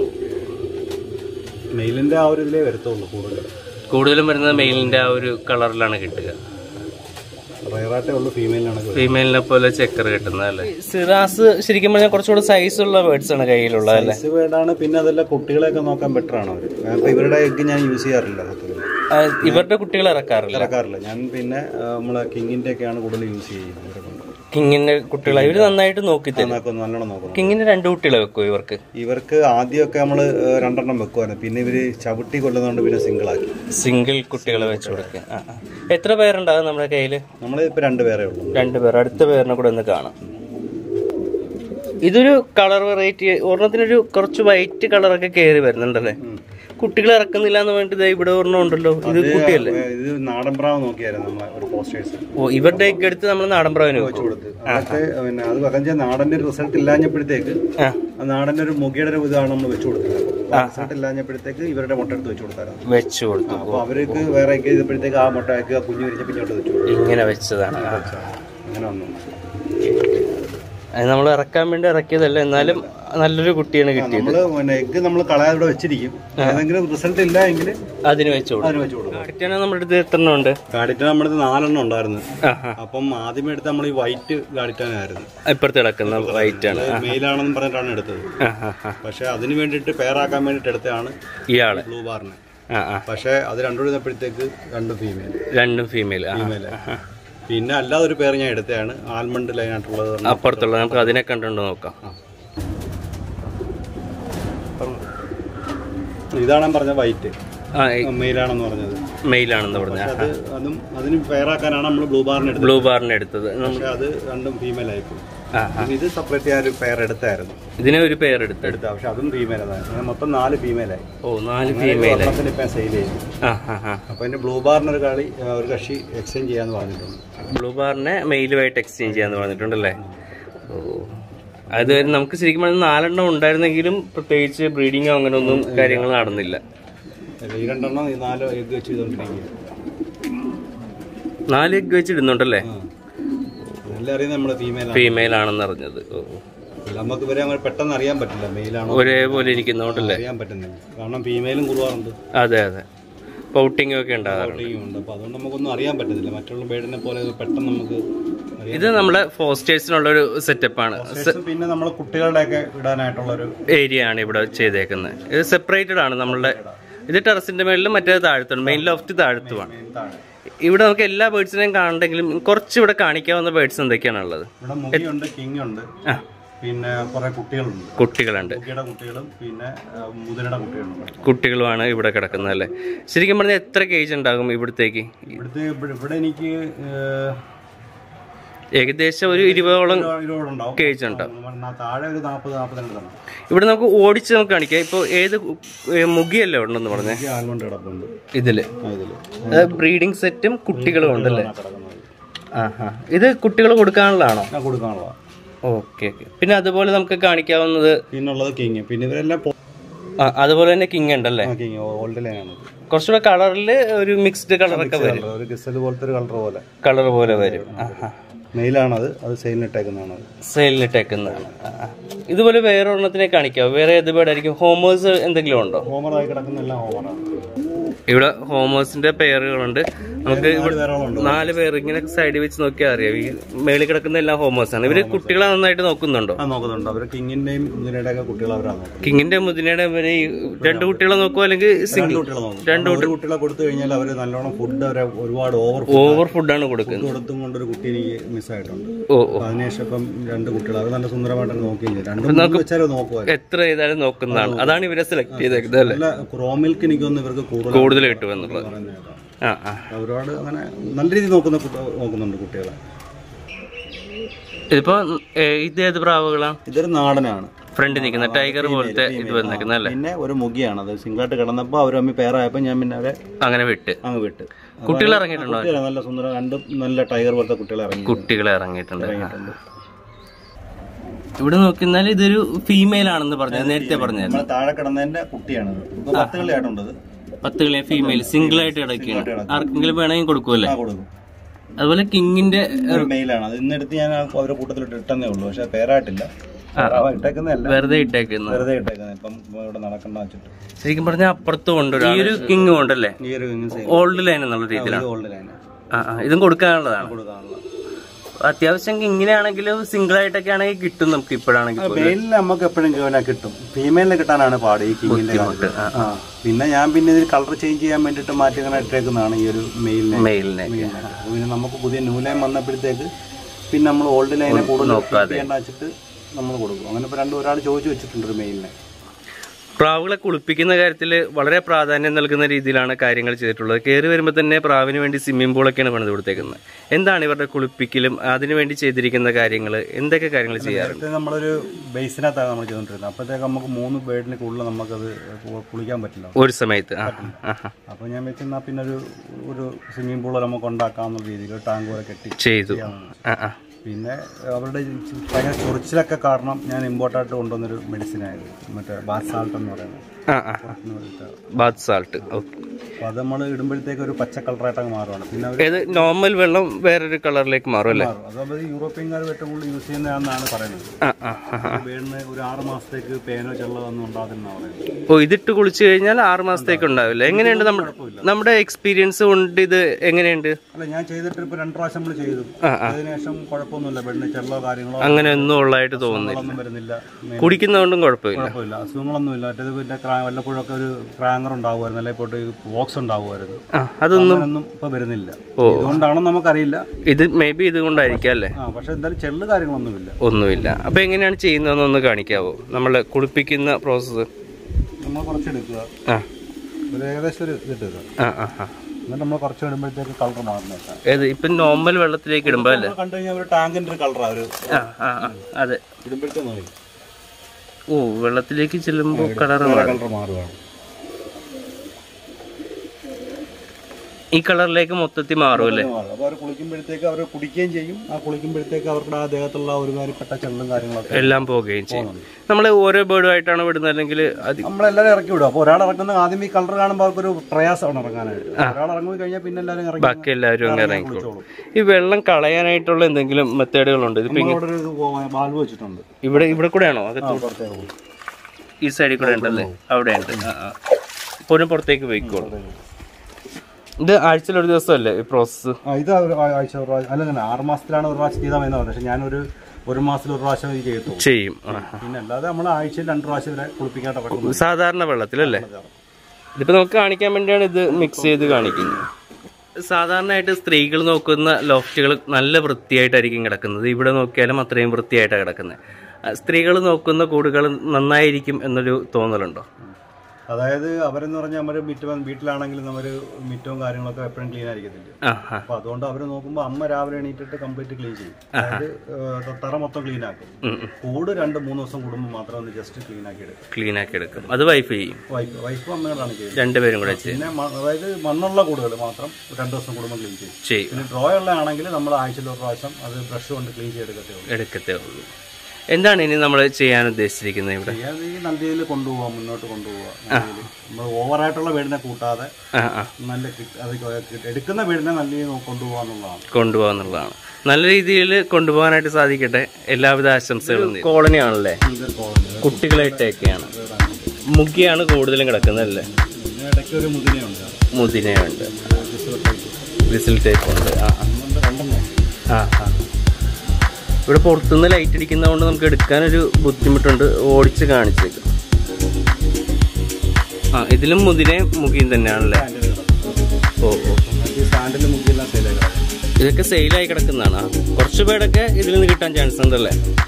[SPEAKER 3] മെയിലിന്റെ ആ ഒരു ഇതിലേ വരത്തുള്ളൂ കൂടുതൽ
[SPEAKER 1] കൂടുതലും വരുന്നത് മെയിലിന്റെ ആ ഒരു കളറിലാണ് കിട്ടുക
[SPEAKER 3] റയറായിട്ടേ ഉള്ളൂ ഫീമെയിലാണ്
[SPEAKER 1] ഫീമെയിലിനെ പോലെ ചെക്കർ കിട്ടുന്നത് അല്ലേ സിറാസ് ശരിക്കും പറഞ്ഞാൽ കുറച്ചുകൂടെ സൈസ് ഉള്ള ബേർഡ്സ് ആണ് കയ്യിലുള്ളത് അല്ലേ
[SPEAKER 3] സൈസ് വേർഡാണ് പിന്നെ അതല്ല കുട്ടികളെയൊക്കെ നോക്കാൻ ബെറ്റർ ആണ് അവർ അപ്പൊ ഇവരുടെ എഗ് ഞാൻ യൂസ് ചെയ്യാറില്ല മൊത്തത്തിൽ
[SPEAKER 1] ആ, ഇവരുടെ കുട്ടികൾ ഇറക്കാറില്ല
[SPEAKER 3] ഇറക്കാറില്ല ഞാൻ പിന്നെ ആ, നമ്മളെ കിങ്ങിന്റെ ഒക്കെയാണ് കൂടുതൽ യൂസ് ചെയ്യുന്നത് ഇവരെ കൊണ്ട്
[SPEAKER 1] കിങ്ങിന്റെ കുട്ടികളെ ഇവര് നന്നായിട്ട് നോക്കി തരും
[SPEAKER 3] നന്നാക്കും നല്ലോണം നോക്കണം
[SPEAKER 1] കിങ്ങിന് രണ്ട് കുട്ടികളെ വെക്കും ഇവർക്ക്
[SPEAKER 3] ഇവർക്ക് ആദ്യമൊക്കെ നമ്മൾ രണ്ടെണ്ണം വെക്കുമായിരുന്നു പിന്നെ ഇവര് ചവിട്ടി കൊല്ലുന്നതുകൊണ്ട് പിന്നെ സിംഗിൾ ആക്കി
[SPEAKER 1] സിംഗിൾ കുട്ടികളെ വെച്ച് കൊടുക്കുക ആ, ആ. എത്ര പേരുണ്ടാകും നമ്മുടെ കയ്യില്
[SPEAKER 3] നമ്മൾ ഇപ്പൊ രണ്ടുപേരേ ഉള്ളൂ
[SPEAKER 1] രണ്ട് പേർ അടുത്ത പേരിനെ കൂടെ ഒന്ന് കാണാം ഇതൊരു കളർ വെറൈറ്റി ഒരെണ്ണത്തിനൊരു കുറച്ച് വൈറ്റ് കളറൊക്കെ കയറി വരുന്നുണ്ടല്ലേ കുട്ടികൾ ഇറക്കുന്നില്ല എന്ന് പറഞ്ഞിട്ട് ദേ ഇവിടെ ഒരെണ്ണം ഉണ്ടല്ലോ ഇത് കുട്ടിയല്ലേ
[SPEAKER 3] ഏ, ഇത് നാടൻ പ്രാവ് നോക്കിയായിരുന്നു നമ്മളെ ഒരു പോസ്റ്റേഴ്സ്
[SPEAKER 1] ഓ ഇവരുടെ ഒക്കെ എടുത്ത് നമ്മൾ നാടൻ പ്രാവിന് വെക്കും
[SPEAKER 3] കൊടുത്ത് അതൊക്കെ പിന്നെ അത് വെക്കാൻ നാടന്റെ ഒരു റിസൾട്ട് ഇല്ലാഞ്ഞപ്പോഴത്തേക്ക്
[SPEAKER 1] ആ
[SPEAKER 3] ആ നാടന്റെ ഒരു മുഖയുടെ ഒരു ഇതാണ് നമ്മൾ വെച്ചു കൊടുത്തത് റിസൾട്ട് ഇല്ലാഞ്ഞപ്പോഴത്തേക്ക് ഇവരുടെ മുട്ട എടുത്ത് വെച്ചു കൊടുത്തായിരുന്നു
[SPEAKER 1] വെച്ചു കൊടുത്തു
[SPEAKER 3] അപ്പൊ അവർക്ക് വേറെ ഒക്കെ ചെയ്തപ്പോഴത്തേക്ക് ആ മുട്ട വെക്കുക കുഞ്ഞു വിരിഞ്ഞ പിന്നോട്ട് വെച്ചു കൊടുത്തു
[SPEAKER 1] ഇങ്ങനെ വെച്ചതാണ് ആ.
[SPEAKER 3] അങ്ങനെ വന്നു
[SPEAKER 1] അത് നമ്മൾ ഇറക്കാൻ വേണ്ടി ഇറക്കിയതല്ല എന്നാലും നല്ലൊരു കുട്ടിയാണ് കിട്ടിയത്
[SPEAKER 3] നമ്മള് പിന്നെ എഗ് നമ്മൾ കളയാതെ ഇവിടെ വെച്ചിരിക്കും ഏതെങ്കിലും റിസൾട്ട് ഇല്ല എങ്കിൽ
[SPEAKER 1] അതിന് വെച്ചു കൊടുക്കും
[SPEAKER 3] അതിന് വെച്ചു കൊടുക്കും
[SPEAKER 1] കാട്ടിയാണ് നമ്മുടെ അടുത്ത് എത്ര ഉണ്ട്
[SPEAKER 3] ഗാഡിറ്റൻ നമ്മുടെ അടുത്ത് നാലെണ്ണം ഉണ്ടായിരുന്നു
[SPEAKER 1] ആ ആ
[SPEAKER 3] അപ്പം ആദ്യമേ എടുത്ത് നമ്മൾ ഈ വൈറ്റ് ഗാഡിറ്റാനായിരുന്നു
[SPEAKER 1] ഇപ്പുറത്ത് കിടക്കുന്ന വൈറ്റ് ആണ്
[SPEAKER 3] മെയിലാണെന്ന് പറഞ്ഞിട്ടാണ് എടുത്തത്
[SPEAKER 1] ആ ആ ആ
[SPEAKER 3] പക്ഷെ അതിന് വേണ്ടിയിട്ട് പെയറാക്കാൻ വേണ്ടിയിട്ട് എടുത്തതാണ്
[SPEAKER 1] ഇയാള്
[SPEAKER 3] ബ്ലൂ ബാറിനെ
[SPEAKER 1] ആ ആ
[SPEAKER 3] പക്ഷെ അത് രണ്ടും ഇരുന്നപ്പോഴത്തേക്ക് രണ്ടും ഫീമെയിൽ
[SPEAKER 1] രണ്ടും ഫീമെയിൽ ആ
[SPEAKER 3] ഫീമെയിൽ പിന്നെ അല്ലാതെ ഒരു പേര് ഞാൻ എടുത്തതാണ് ആൽമണ്ട് ലൈനായിട്ടുള്ളത് പറഞ്ഞ്.
[SPEAKER 1] അപ്പുറത്തുള്ള നമുക്ക് അതിനെ കണ്ടുകൊണ്ട് നോക്കാം
[SPEAKER 3] ഇതാണ് ഞാൻ പറഞ്ഞ വൈറ്റ്
[SPEAKER 1] ആ
[SPEAKER 3] മെയിലാണെന്ന് പറഞ്ഞത്
[SPEAKER 1] മെയിലാണെന്ന് പറഞ്ഞ
[SPEAKER 3] അത് അതും അതിന് പെയറാക്കാനാണ് നമ്മൾ ബ്ലൂ ബാറിന് എടുത്തത്
[SPEAKER 1] ബ്ലൂ ബാറിന് എടുത്തത് നമ്മ-
[SPEAKER 3] പക്ഷെ അത് രണ്ടും ഫീമെയിൽ ആയിപ്പോയി
[SPEAKER 1] ആ ആ
[SPEAKER 3] പിന്നെ ഇത് സെപ്പറേറ്റ് ഞാൻ ഒരു പെയർ എടുത്തായിരുന്നു
[SPEAKER 1] ഇതിനെ ഒരു പേർ എടുത്ത്
[SPEAKER 3] എടുത്ത പക്ഷെ അതും ഫീമെയിൽ അതാണ് അങ്ങനെ മൊത്തം നാല് ഫീമെയിലായി
[SPEAKER 1] ഓ നാല് ഫീമെയിൽ
[SPEAKER 3] ഒരെണ്ണത്തിന് ഇപ്പം സെയിൽ ചെയ്തു
[SPEAKER 1] ആ ആ ആ
[SPEAKER 3] അപ്പൊ അതിന്റെ ബ്ലൂ ബാറിന് ഒരു കളി ആ, ഒരു കക്ഷി എക്സ്ചേഞ്ച് ചെയ്യാന്ന് പറഞ്ഞിട്ടുണ്ട്
[SPEAKER 1] ബ്ലൂ ബാറിനെ മെയിലുമായിട്ട് എക്സ്ചേഞ്ച് ചെയ്യാന്ന് പറഞ്ഞിട്ടുണ്ടല്ലേ ഓ അത് നമുക്ക് ശരിക്കും പറഞ്ഞാൽ നാലെണ്ണം ഉണ്ടായിരുന്നെങ്കിലും പ്രത്യേകിച്ച് ബ്രീഡിങ്ങോ അങ്ങനെ ഒന്നും കാര്യങ്ങൾ നടന്നില്ല
[SPEAKER 3] അല്ല, ഈ രണ്ടെണ്ണം ഈ നാല് എഗ് വെച്ച് ചെയ്തോണ്ടിരിക്കുക
[SPEAKER 1] നാല് എഗ് വെച്ചിടുന്നുണ്ടല്ലേ
[SPEAKER 3] അതെല്ലാം അറിയുന്നത് നമ്മള് ഫീമെയിൽ ആണ്
[SPEAKER 1] ഫീമെയിൽ ആണെന്ന് അറിഞ്ഞത് ഓ
[SPEAKER 3] നമുക്ക് ഇവരെ അങ്ങനെ പെട്ടെന്ന് അറിയാൻ പറ്റില്ല മെയിലാണോ
[SPEAKER 1] ഒരേപോലെ ഇരിക്കുന്നോണ്ടല്ലേ
[SPEAKER 3] അറിയാൻ പറ്റുന്നില്ല കാരണം ഫീമെയിലും കുറവാറുണ്ട്
[SPEAKER 1] അതെ അതെ പൗട്ടിങ്ങും ഒക്കെ ഉണ്ടാകാറുണ്ട്
[SPEAKER 3] ഉണ്ട് അപ്പോൾ അതുകൊണ്ട് നമുക്കൊന്നും അറിയാൻ പറ്റത്തില്ല മറ്റുള്ള ബേഡിനെ പോലെ ഇത് പെട്ടെന്ന് നമുക്ക് അറിയാം
[SPEAKER 1] ഇത് നമ്മുടെ ഫോസ്റ്റേഴ്സിനുള്ള ഒരു സെറ്റപ്പാണ്
[SPEAKER 3] പിന്നെ നമ്മൾ കുട്ടികളുടെയൊക്കെ ഇടാനായിട്ടുള്ള ഒരു
[SPEAKER 1] ഏരിയ ആണ് ഇവിടെ ചെയ്തേക്കുന്നത് ഇത് സെപ്പറേറ്റഡ് ആണ് നമ്മളുടെ ഇത് ടെറസിന്റെ മേളിലും മറ്റേ താഴത്തുണ്ട് മെയിൻ ലോഫ്റ്റ് താഴത്തുമാണ്
[SPEAKER 3] താഴെ
[SPEAKER 1] ഇവിടെ നമുക്ക് എല്ലാ ബേർഡ്സിനെയും കാണണ്ടെങ്കിലും കുറച്ച് ഇവിടെ കാണിക്കാവുന്ന ബേർഡ്സ് എന്തൊക്കെയാണ് ഉള്ളത്
[SPEAKER 3] ഇവിടെ മുടിയുണ്ട് കിങ് ഉണ്ട്
[SPEAKER 1] ആ
[SPEAKER 3] പിന്നെ കുറെ കുട്ടികളുണ്ട്
[SPEAKER 1] കുട്ടികളുണ്ട്
[SPEAKER 3] കുട്ടിയുടെ കുട്ടികളും പിന്നെ ആ, മുതിരയുടെ കുട്ടികളുണ്ട്
[SPEAKER 1] കുട്ടികളുമാണ് ഇവിടെ കിടക്കുന്നത് അല്ലേ ശരിക്കും പറഞ്ഞാൽ എത്ര കേജ് ഉണ്ടാകും ഇവിടത്തേക്ക്
[SPEAKER 3] ഇവിടുത്തെ ഇവിടെ- ഇവിടെ എനിക്ക്
[SPEAKER 1] ഏകദേശം ഒരു ഇരുപതോളം
[SPEAKER 3] ഇരുപതുണ്ടാവും
[SPEAKER 1] കേജ് ഉണ്ടാവും
[SPEAKER 3] താഴെ ഒരു നാൽപ്പത് നാൽപ്പത്തിരണ്ട് തന്നെ
[SPEAKER 1] ഇവിടെ നമുക്ക് ഓടിച്ച് നമുക്ക് കാണിക്കാം ഇപ്പോൾ ഏത് കു- ഏ, മുഖിയല്ലേ ഉണ്ടെന്ന് പറഞ്ഞേ
[SPEAKER 3] എനിക്ക് ആൽമണ്ട് കിടപ്പുണ്ട്
[SPEAKER 1] ഇതില്
[SPEAKER 3] ആ, ഇതില്
[SPEAKER 1] ബ്രീഡിംഗ് സെറ്റും കുട്ടികളും ഉണ്ടല്ലേ
[SPEAKER 3] ആ കിടക്കുന്നത്
[SPEAKER 1] ആ ഹാ ഇത് കുട്ടികൾ കൊടുക്കാനുള്ളതാണോ
[SPEAKER 3] ഞാൻ കൊടുക്കാനുള്ള
[SPEAKER 1] ഓക്കെ ഓക്കെ പിന്നെ അതുപോലെ നമുക്ക് കാണിക്കാവുന്നത്
[SPEAKER 3] പിന്നുള്ളത് കിങ് പിന്നെ ഇവരെല്ലാം പോ-
[SPEAKER 1] ആ, അതുപോലെ തന്നെ കിങ് ഉണ്ടല്ലേ
[SPEAKER 3] ആ, കിങ് ഓൾഡ് ലൈനാണ്
[SPEAKER 1] കുറച്ചുകൂടെ കളറിൽ ഒരു മിക്സ്ഡ് കളറൊക്കെ വരും
[SPEAKER 3] ഒരു ഗിസൽ പോലത്തെ ഒരു കളർ പോലെ
[SPEAKER 1] കളർ പോലെ വരും
[SPEAKER 3] മെയിലാണത് അത് സെയിലിനിട്ടേക്കുന്നതാണ് അത്
[SPEAKER 1] സെയിലിനിട്ടേക്കുന്നതാണ് ആ, ആ. ഇതുപോലെ വേറെ ഒരെണ്ണത്തിനെ കാണിക്കാം വേറെ ഏത് ബേർഡായിരിക്കും ഹോമേഴ്സ് എന്തെങ്കിലും ഉണ്ടോ
[SPEAKER 3] ഹോമറായി കിടക്കുന്ന എല്ലാം ഹോമറാണ്
[SPEAKER 1] ഇവിടെ ഹോമേഴ്സിന്റെ പെയറുകളുണ്ട് നമുക്ക് ഇവിടെ
[SPEAKER 3] വേറെ ഉണ്ട്
[SPEAKER 1] നാല് പേർ ഇങ്ങനെ സൈഡിൽ വെച്ച് നോക്കിയാൽ അറിയാം ഈ മേളിൽ കിടക്കുന്ന എല്ലാം ഹോമേഴ്സ് ആണ് ഇവര് കുട്ടികളെ നന്നായിട്ട് നോക്കുന്നുണ്ടോ
[SPEAKER 3] ആ നോക്കുന്നുണ്ട് അവർ കിങ്ങിന്റെയും മുതിരയുടെ ഒക്കെ കുട്ടികൾ അവരാണ് നോക്കുന്നത്
[SPEAKER 1] കിങ്ങിന്റെ മുതിനയുടെ ഇവര് ഈ രണ്ട് കുട്ടികളെ നോക്കുമോ അല്ലെങ്കിൽ സിംഗിൾ
[SPEAKER 3] കുട്ടികളെ നോക്കും രണ്ട് ഒരു കുട്ടികളെ കൊടുത്തു കഴിഞ്ഞാൽ അവർ നല്ലോണം ഫുഡ് അവരെ ഒരുപാട് ഓവർ
[SPEAKER 1] ഓവർ ഫുഡാണ് കൊടുക്കുന്നത്
[SPEAKER 3] കൊടുത്തും കൊണ്ടൊരു കുട്ടി എനിക്ക് മിസ്സായിട്ടുണ്ട്
[SPEAKER 1] ഓ ഓ
[SPEAKER 3] അപ്പൊ അതിനുശേഷം ഇപ്പം രണ്ട് കുട്ടികൾ അത് നല്ല സുന്ദരമായിട്ട് നോക്കുകയും ചെയ്യും രണ്ടും മൂന്ന് വെച്ചാലും നോക്കുമായിരുന്നു
[SPEAKER 1] എത്ര ചെയ്താലും നോക്കുന്നതാണ് അതാണ് ഇവരെ സെലക്ട് ചെയ്തേക്കുന്നത് അല്ലേ
[SPEAKER 3] നല്ല ക്രോമിൽക്ക് എനിക്കൊന്ന് ഇവർക്ക് കൂടുതൽ
[SPEAKER 1] കൂടുതൽ കിട്ടുമെന്നുള്ളത്
[SPEAKER 3] പറയുന്നത്
[SPEAKER 1] ആ ആ
[SPEAKER 3] ഒരുപാട് അങ്ങനെ നല്ല രീതിയിൽ നോക്കുന്ന കുട്ട- നോക്കുന്നുണ്ട് കുട്ടികളെ
[SPEAKER 1] ഇതിപ്പോ ഏ, ഇത് ഏത് പ്രാവുകളാണ്
[SPEAKER 3] ഇതൊരു നാടനാണ്
[SPEAKER 1] ഫ്രണ്ടിൽ നിൽക്കുന്ന ടൈഗർ പോലത്തെ ഇത് വന്നേക്കുന്നത് അല്ലേ
[SPEAKER 3] പിന്നെ ഒരു മുഖിയാണ് അത് സിംഗിളായിട്ട് കിടന്നപ്പോൾ അവർ തമ്മിൽ പേരായപ്പോൾ ഞാൻ പിന്നെ അവരെ
[SPEAKER 1] അങ്ങനെ വിട്ട്
[SPEAKER 3] അങ്ങ് വിട്ട്
[SPEAKER 1] കുട്ടികൾ ഇറങ്ങിയിട്ടുണ്ടോ
[SPEAKER 3] കുട്ടികളെ നല്ല സുന്ദരം രണ്ടും നല്ല ടൈഗർ പോലത്തെ കുട്ടികളെ ഇറങ്ങി
[SPEAKER 1] കുട്ടികൾ ഇറങ്ങിയിട്ടുണ്ട് ആ. ഇവിടെ നോക്കിയാൽ ഇതൊരു ഫീമെയിൽ ആണെന്ന് പറഞ്ഞത് നേരത്തെ പറഞ്ഞായിരുന്നു
[SPEAKER 3] നമ്മളെ താഴെ കിടന്നതിന്റെ കുട്ടിയാണത് ഇപ്പൊ പത്ത് കളിയായിട്ടുണ്ടത്
[SPEAKER 1] പത്ത് കളിയെ ഫീമെയിൽ സിംഗിൾ ആയിട്ട് കിടക്കുകയാണ് ആർക്കെങ്കിലും വേണമെങ്കിൽ കൊടുക്കുമല്ലേ
[SPEAKER 3] ആ കൊടുക്കും
[SPEAKER 1] അതുപോലെ കിങ്ങിന്റെ
[SPEAKER 3] ഒരു മെയിലാണ് അത് ഇന്നെടുത്ത് ഞാൻ ആ അവരുടെ കൂട്ടത്തിൽ ഇട്ടെന്നേ ഉള്ളൂ പക്ഷെ പേരായിട്ടില്ല പേരാവാൻ ഇട്ടേക്കുന്നതല്ല
[SPEAKER 1] വെറുതെ ഇട്ടേക്കുന്നത്
[SPEAKER 3] വെറുതെ ഇട്ടേക്കുന്നത് ഇപ്പം ഇവിടെ നടക്കണ്ട വെച്ചിട്ട് ഈ
[SPEAKER 1] ശരിക്കും പറഞ്ഞാൽ അപ്പുറത്തും ഉണ്ട് ഒരു- ഈ ഒരു കിങ്ങും ഉണ്ടല്ലേ
[SPEAKER 3] ഈ ഒരു ഇങ്ങനെ സെയിം
[SPEAKER 1] ഓൾഡ് ലൈൻ എന്നുള്ള രീതിയിലാണ്
[SPEAKER 3] ഓൾഡ് ലൈന്
[SPEAKER 1] ആ ആ ഇതും കൊടുക്കാനുള്ളതാണ്
[SPEAKER 3] കൊടുക്കാനുള്ള
[SPEAKER 1] അത്യാവശ്യം കിങ്ങിനാണെങ്കിലും സിംഗിൾ ആയിട്ടൊക്കെ ആണെങ്കിൽ കിട്ടും നമുക്ക് ഇപ്പോഴാണെങ്കിൽ പോലും.
[SPEAKER 3] മെയിലിൽ നമുക്ക് എപ്പോഴും ജോല കിട്ടും ഫീമെയിലിന് കിട്ടാനാണ് പാട് ഈ കിങ്ങിന്റെ കാര്യത്തിൽ. ആ പിന്നെ ഞാൻ പിന്നെ ഇതിൽ കളർ ചേഞ്ച് ചെയ്യാൻ വേണ്ടിയിട്ട് മാറ്റി അങ്ങനെ ഇട്ടേക്കുന്നതാണ് ഈ ഒരു മെയിലിനെ
[SPEAKER 1] മെയിലിനെ
[SPEAKER 3] അപ്പൊ പിന്നെ നമുക്ക് പുതിയ ന്യൂ ലൈൻ വന്നപ്പോഴത്തേക്ക് പിന്നെ നമ്മൾ ഓൾഡ് ലൈനെ കൂടുതൽ keep ചെയ്യേണ്ട വെച്ചിട്ട് നമ്മൾ കൊടുക്കും അങ്ങനെ ഇപ്പൊ രണ്ടും ഒരാൾ ചോദിച്ചു വെച്ചിട്ടുണ്ട് ഒരു മെയിലിനെ
[SPEAKER 1] പ്രാവുകളെ കുളിപ്പിക്കുന്ന കാര്യത്തിൽ വളരെ പ്രാധാന്യം നൽകുന്ന രീതിയിലാണ് കാര്യങ്ങൾ ചെയ്തിട്ടുള്ളത് കയറി വരുമ്പോൾ തന്നെ പ്രാവിന് വേണ്ടി സ്വിമ്മിംഗ് പൂളൊക്കെയാണ് പണിത് കൊടുത്തേക്കുന്നത് എന്താണ് ഇവരുടെ കുളിപ്പിക്കലും അതിനു വേണ്ടി ചെയ്തിരിക്കുന്ന കാര്യങ്ങൾ എന്തൊക്കെ കാര്യങ്ങൾ ചെയ്യാറുണ്ട്
[SPEAKER 3] നേരത്തെ നമ്മളൊരു ബേസിനകത്താണ് നമ്മൾ ചെയ്തുകൊണ്ടിരുന്നത് അപ്പോഴത്തേക്ക് നമുക്ക് മൂന്ന് ബേഡിന് കൂടുതൽ നമുക്കത് കു- കുളിക്കാൻ പറ്റില്ല
[SPEAKER 1] ഒരു സമയത്ത് ആ ആ, ആ.
[SPEAKER 3] അപ്പോൾ ഞാൻ വെച്ചെന്നാൽ പിന്നെ ഒരു ഒരു സ്വിമ്മിംഗ് പൂൾ നമുക്ക് ഉണ്ടാക്കാവുന്ന രീതിയിൽ ടാങ്ക് പോലെ കെട്ടി
[SPEAKER 1] ചെയ്തു ആ ആ
[SPEAKER 3] പിന്നെ അവരുടെ ചി- ഭയങ്കര ചൊറിച്ചിലൊക്കെ കാരണം ഞാൻ ഇമ്പോർട്ടായിട്ട് കൊണ്ടുവന്നൊരു മെഡിസിൻ ആയിരുന്നു മറ്റേ ബാസാൾട്ട് എന്ന് പറയുന്നത്
[SPEAKER 1] ആ ആ ബാത്ത് സാൾട്ട് ഓക്കെ
[SPEAKER 3] അപ്പോൾ അത് നമ്മൾ ഇടുമ്പോഴത്തേക്ക് ഒരു പച്ച കളറായിട്ട് അങ്ങ് മാറുവാണ് പിന്നെ അവർ
[SPEAKER 1] ഏത് നോർമൽ വെള്ളം വേറൊരു കളറിലേക്ക് മാറും അല്ലേ
[SPEAKER 3] മാറും അത് അവർ യൂറോപ്യൻകാർ ഏറ്റവും കൂടുതൽ യൂസ് ചെയ്യുന്നതാണെന്നാണ് പറയുന്നത്
[SPEAKER 1] ആ ആ ആ, ആ.
[SPEAKER 3] വീടിന് ഒരു ആറ് മാസത്തേക്ക് പേനോ ചെള്ളോ ഒന്നും ഉണ്ടാകുന്നതാണ് പറയുന്നത്
[SPEAKER 1] ഓ ഇതിട്ട് കുളിച്ചു കഴിഞ്ഞാൽ ആറ് മാസത്തേക്ക് ഉണ്ടാവില്ല എങ്ങനെയുണ്ട് നമ്മുടെ നമ്മുടെ എക്സ്പീരിയൻസ് കൊണ്ട് ഇത് എങ്ങനെയുണ്ട്
[SPEAKER 3] അല്ല ഞാൻ ചെയ്തിട്ട് ഇപ്പോൾ രണ്ട് പ്രാവശ്യം നമ്മൾ ചെയ്തു
[SPEAKER 1] ആ ആ
[SPEAKER 3] അതിനുശേഷം കുഴപ്പമൊന്നുമില്ല ബെഡിന് ചെള്ളോ കാര്യങ്ങളോ
[SPEAKER 1] അങ്ങനെ ഒന്നും ഉള്ളതായിട്ട് തോന്നുന്നില്ല
[SPEAKER 3] ഒന്നും വരുന്നില്ല മേ-
[SPEAKER 1] കുടിക്കുന്നതുകൊണ്ടും കുഴപ്പമില്ല
[SPEAKER 3] കുഴപ്പമില്ല അസുഖങ്ങളൊന്നുമില്ല മറ്റേത് പിന്നെ ക്രാ- വല്ലപ്പോഴൊക്കെ ഒരു ക്രാങ്ങർ ഉണ്ടാവുമായിരുന്നു അല്ലെങ്കിൽ പോയിട്ട് ബോക്സ് ഉണ്ടാവുമായിരുന്നു
[SPEAKER 1] ആ അതൊന്നും
[SPEAKER 3] അങ്ങനൊന്നും ഇപ്പൊ വരുന്നില്ല ഇതുകൊണ്ടാണോ നമുക്കറിയില്ല
[SPEAKER 1] ഇത് മേ ബി ഇത് കൊണ്ടായിരിക്കാം അല്ലേ
[SPEAKER 3] ആ പക്ഷെ എന്തായാലും ചെള്ളു കാര്യങ്ങളൊന്നുമില്ല
[SPEAKER 1] ഒന്നുമില്ല അപ്പൊ എങ്ങനെയാണ് ചെയ്യുന്നതെന്നൊന്ന് കാണിക്കാവോ നമ്മൾ കുളിപ്പിക്കുന്ന പ്രോസസ്സ്
[SPEAKER 3] നമ്മൾ കുറച്ചെടുക്കുക
[SPEAKER 1] ആ
[SPEAKER 3] ഒരു ഏകദേശം ഒരു ഇതിട്ടുക
[SPEAKER 1] ആ ആ ആ
[SPEAKER 3] എന്നിട്ട് നമ്മൾ കുറച്ച് ഇടുമ്പോഴത്തേക്ക് കളർ മാറുന്നേക്കാം
[SPEAKER 1] ഏത് ഇപ്പൊ നോർമൽ വെള്ളത്തിലേക്ക് ഇടുമ്പോ അല്ലേ
[SPEAKER 3] കണ്ടു കഴിഞ്ഞാൽ ഒരു ടാങ്കിന്റെ ഒരു കളറാണ് ഒരു
[SPEAKER 1] ആ ആ ആ അതെ
[SPEAKER 3] ഇടുമ്പോഴത്തേക്ക് നോക്കി
[SPEAKER 1] ഓ വെള്ളത്തിലേക്ക് ചെല്ലുമ്പോൾ കളർ മാറും
[SPEAKER 3] കളർ മാറുകയാണ്
[SPEAKER 1] ഈ കളറിലേക്ക് മൊത്തത്തിൽ മാറും അല്ലേ
[SPEAKER 3] അപ്പോൾ അവർ കുളിക്കുമ്പോഴത്തേക്ക് അവർ കുടിക്കുകയും ചെയ്യും ആ കുളിക്കുമ്പോഴത്തേക്ക് അവരുടെ ആ ദേഹത്തുള്ള ഒരുമാതിരിപ്പെട്ട ചെള്ളും കാര്യങ്ങളൊക്കെ
[SPEAKER 1] എല്ലാം പോവുകയും ചെയ്യും നമ്മൾ ഓരോ ബേർഡുമായിട്ടാണ് വിടുന്നത് അല്ലെങ്കിൽ അത്
[SPEAKER 3] നമ്മളെല്ലാവരും ഇറക്കി വിടും അപ്പോൾ ഒരാൾ ഇറക്കുന്ന ആദ്യം ഈ കളർ കാണുമ്പോൾ അവർക്കൊരു പ്രയാസമാണ് ഇറങ്ങാനായിട്ട് ഒരാൾ ഇറങ്ങി കഴിഞ്ഞാൽ പിന്നെ എല്ലാവരും ഇറങ്ങി
[SPEAKER 1] ബാക്കി എല്ലാവരും അങ്ങ് ഇറങ്ങിക്കോളും ഈ വെള്ളം കളയാനായിട്ടുള്ള എന്തെങ്കിലും മെത്തേഡുകളുണ്ട് ഇതിപ്പോ ഇങ്ങ-
[SPEAKER 3] അവിടെ ഒരു ബാൽവ് വെച്ചിട്ടുണ്ട്
[SPEAKER 1] ഇവിടെ ഇവിടെ കൂടെയാണോ അത്
[SPEAKER 3] പുറത്തേക്ക് പോകും
[SPEAKER 1] ഈ സൈഡിൽ കൂടെ ഉണ്ടല്ലേ അവിടെ ഉണ്ട് ആ ആ. ഇപ്പൊ ഒരു പുറത്തേക്ക് പോയിക്കോളും ഇത് ആഴ്ചയിൽ ഒരു ദിവസമല്ലേ ഈ പ്രോസസ്സ്
[SPEAKER 3] ആ, ഇത് ഒരു ആ- ആഴ്ച ഒരു പ്രാവശ്യം അല്ല തന്നെ ആറ് മാസത്തിലാണ് ഒരു പ്രാവശ്യം ചെയ്താൽ മതി എന്ന് പറഞ്ഞത് പക്ഷെ ഞാനൊരു ഒരു മാസത്തിൽ ഒരു പ്രാവശ്യം ഇത് ചെയ്യത്തുള്ളൂ
[SPEAKER 1] ചെയ്യും ആ.
[SPEAKER 3] പിന്നെ അല്ലാതെ നമ്മൾ ആഴ്ചയിൽ രണ്ട് പ്രാവശ്യം വരെ കുളിപ്പിക്കാത്ത പറ്റും
[SPEAKER 1] സാധാരണ വെള്ളത്തിലല്ലേ ഇതിപ്പോ നമുക്ക് കാണിക്കാൻ വേണ്ടിയാണ് ഇത് മിക്സ് ചെയ്ത് കാണിക്കുന്നത് സാധാരണയായിട്ട് സ്ത്രീകൾ നോക്കുന്ന ലോഫ്റ്റുകൾ നല്ല വൃത്തിയായിട്ടായിരിക്കും കിടക്കുന്നത് ഇവിടെ നോക്കിയാലും അത്രയും വൃത്തിയായിട്ടാണ് കിടക്കുന്നത് സ്ത്രീകൾ നോക്കുന്ന കൂടുകൾ നന്നായിരിക്കും എന്നൊരു തോന്നലുണ്ടോ
[SPEAKER 3] അതായത് അവരെന്ന് പറഞ്ഞാൽ നമ്മൾ മിറ്റ വീട്ടിലാണെങ്കിലും നമ്മൾ മിറ്റവും കാര്യങ്ങളൊക്കെ എപ്പോഴും ക്ലീൻ ആയിരിക്കത്തില്ല
[SPEAKER 1] ആ ആ
[SPEAKER 3] അപ്പൊ അതുകൊണ്ട് അവർ നോക്കുമ്പോൾ അമ്മ രാവിലെ എണീറ്റിട്ട് കംപ്ലീറ്റ് ക്ലീൻ ചെയ്യും അതായത് ഏഹ്, തറ മൊത്തം ക്ലീൻ ആക്കും
[SPEAKER 1] ഉം, ഉം.
[SPEAKER 3] കൂട് രണ്ട് മൂന്ന് ദിവസം കൂടുമ്പോൾ മാത്രം ഒന്ന് ജസ്റ്റ് ക്ലീൻ ആക്കി എടുക്കും
[SPEAKER 1] ക്ലീൻ ആക്കി എടുക്കും അത് വൈഫ് ചെയ്യും
[SPEAKER 3] വൈഫ് വൈഫും അമ്മയോടാണ് ചെയ്യുന്നത്
[SPEAKER 1] രണ്ടുപേരും കൂടെ ചെയ്യും
[SPEAKER 3] പിന്നെ മ- അതായത് മണ്ണുള്ള കൂടുകൾ മാത്രം രണ്ട് ദിവസം കൂടുമ്പോൾ ക്ലീൻ ചെയ്യും
[SPEAKER 1] ചെയ്യും
[SPEAKER 3] പിന്നെ ഡ്രോ ഉള്ള ആണെങ്കിൽ നമ്മൾ ആഴ്ചയിൽ ഒരു പ്രാവശ്യം അത് ബ്രഷ് കൊണ്ട് ക്ലീൻ ചെയ്തെടുക്കത്തേ ഉള്ളൂ
[SPEAKER 1] എടുക്കത്തേ ഉള്ളൂ എന്താണ് ഇനി നമ്മൾ ചെയ്യാൻ ഉദ്ദേശിച്ചിരിക്കുന്നത് ഇവിടെ
[SPEAKER 3] ചെയ്യാൻ ഈ നല്ല രീതിയിൽ കൊണ്ടുപോകാം മുന്നോട്ട് കൊണ്ടുപോകാം നമ്മൾ ഓവറായിട്ടുള്ള വീടിനെ കൂട്ടാതെ
[SPEAKER 1] ആ ആ
[SPEAKER 3] നല്ല കിട്ട്- അത് കിട്ട്- എടുക്കുന്ന വീടിനെ നല്ല രീതിയിൽ കൊണ്ടുപോകാന്നുള്ളതാണ്
[SPEAKER 1] കൊണ്ടുപോകാന്നുള്ളതാണ് നല്ല രീതിയിൽ കൊണ്ടുപോകാനായിട്ട് സാധിക്കട്ടെ എല്ലാവിധ ആശംസകളും കോളനി ആണല്ലേ കുട്ടികളായിട്ടൊക്കെയാണ് മുഖിയാണ് കൂടുതലും കിടക്കുന്നത് അല്ലേ
[SPEAKER 3] പിന്നെ ഇടയ്ക്ക് ഒരു മുതിരയുണ്ട്
[SPEAKER 1] മുതിനയുണ്ട് വിസിൽ ടൈപ്പ് ഉണ്ട് ആ ആ. ആ ആ ഇവിടെ പുറത്തുനിന്ന് ലൈറ്റ് അടിക്കുന്നതുകൊണ്ട് നമുക്ക് എടുക്കാനൊരു ബുദ്ധിമുട്ടുണ്ട് ഓടിച്ച് കാണിച്ചേക്കും ആ ഇതിലും മുതിനയും മുഖിയും തന്നെയാണല്ലേ ഓ ഓ
[SPEAKER 3] ഈ സാൻഡിൽ മുക്കിയെല്ലാം സെയിലായി
[SPEAKER 1] ഇതൊക്കെ സെയിലായി കിടക്കുന്നതാണ് കുറച്ച് പേരൊക്കെ ഇതിൽ നിന്ന് കിട്ടാൻ ചാൻസ് ഉണ്ടല്ലേ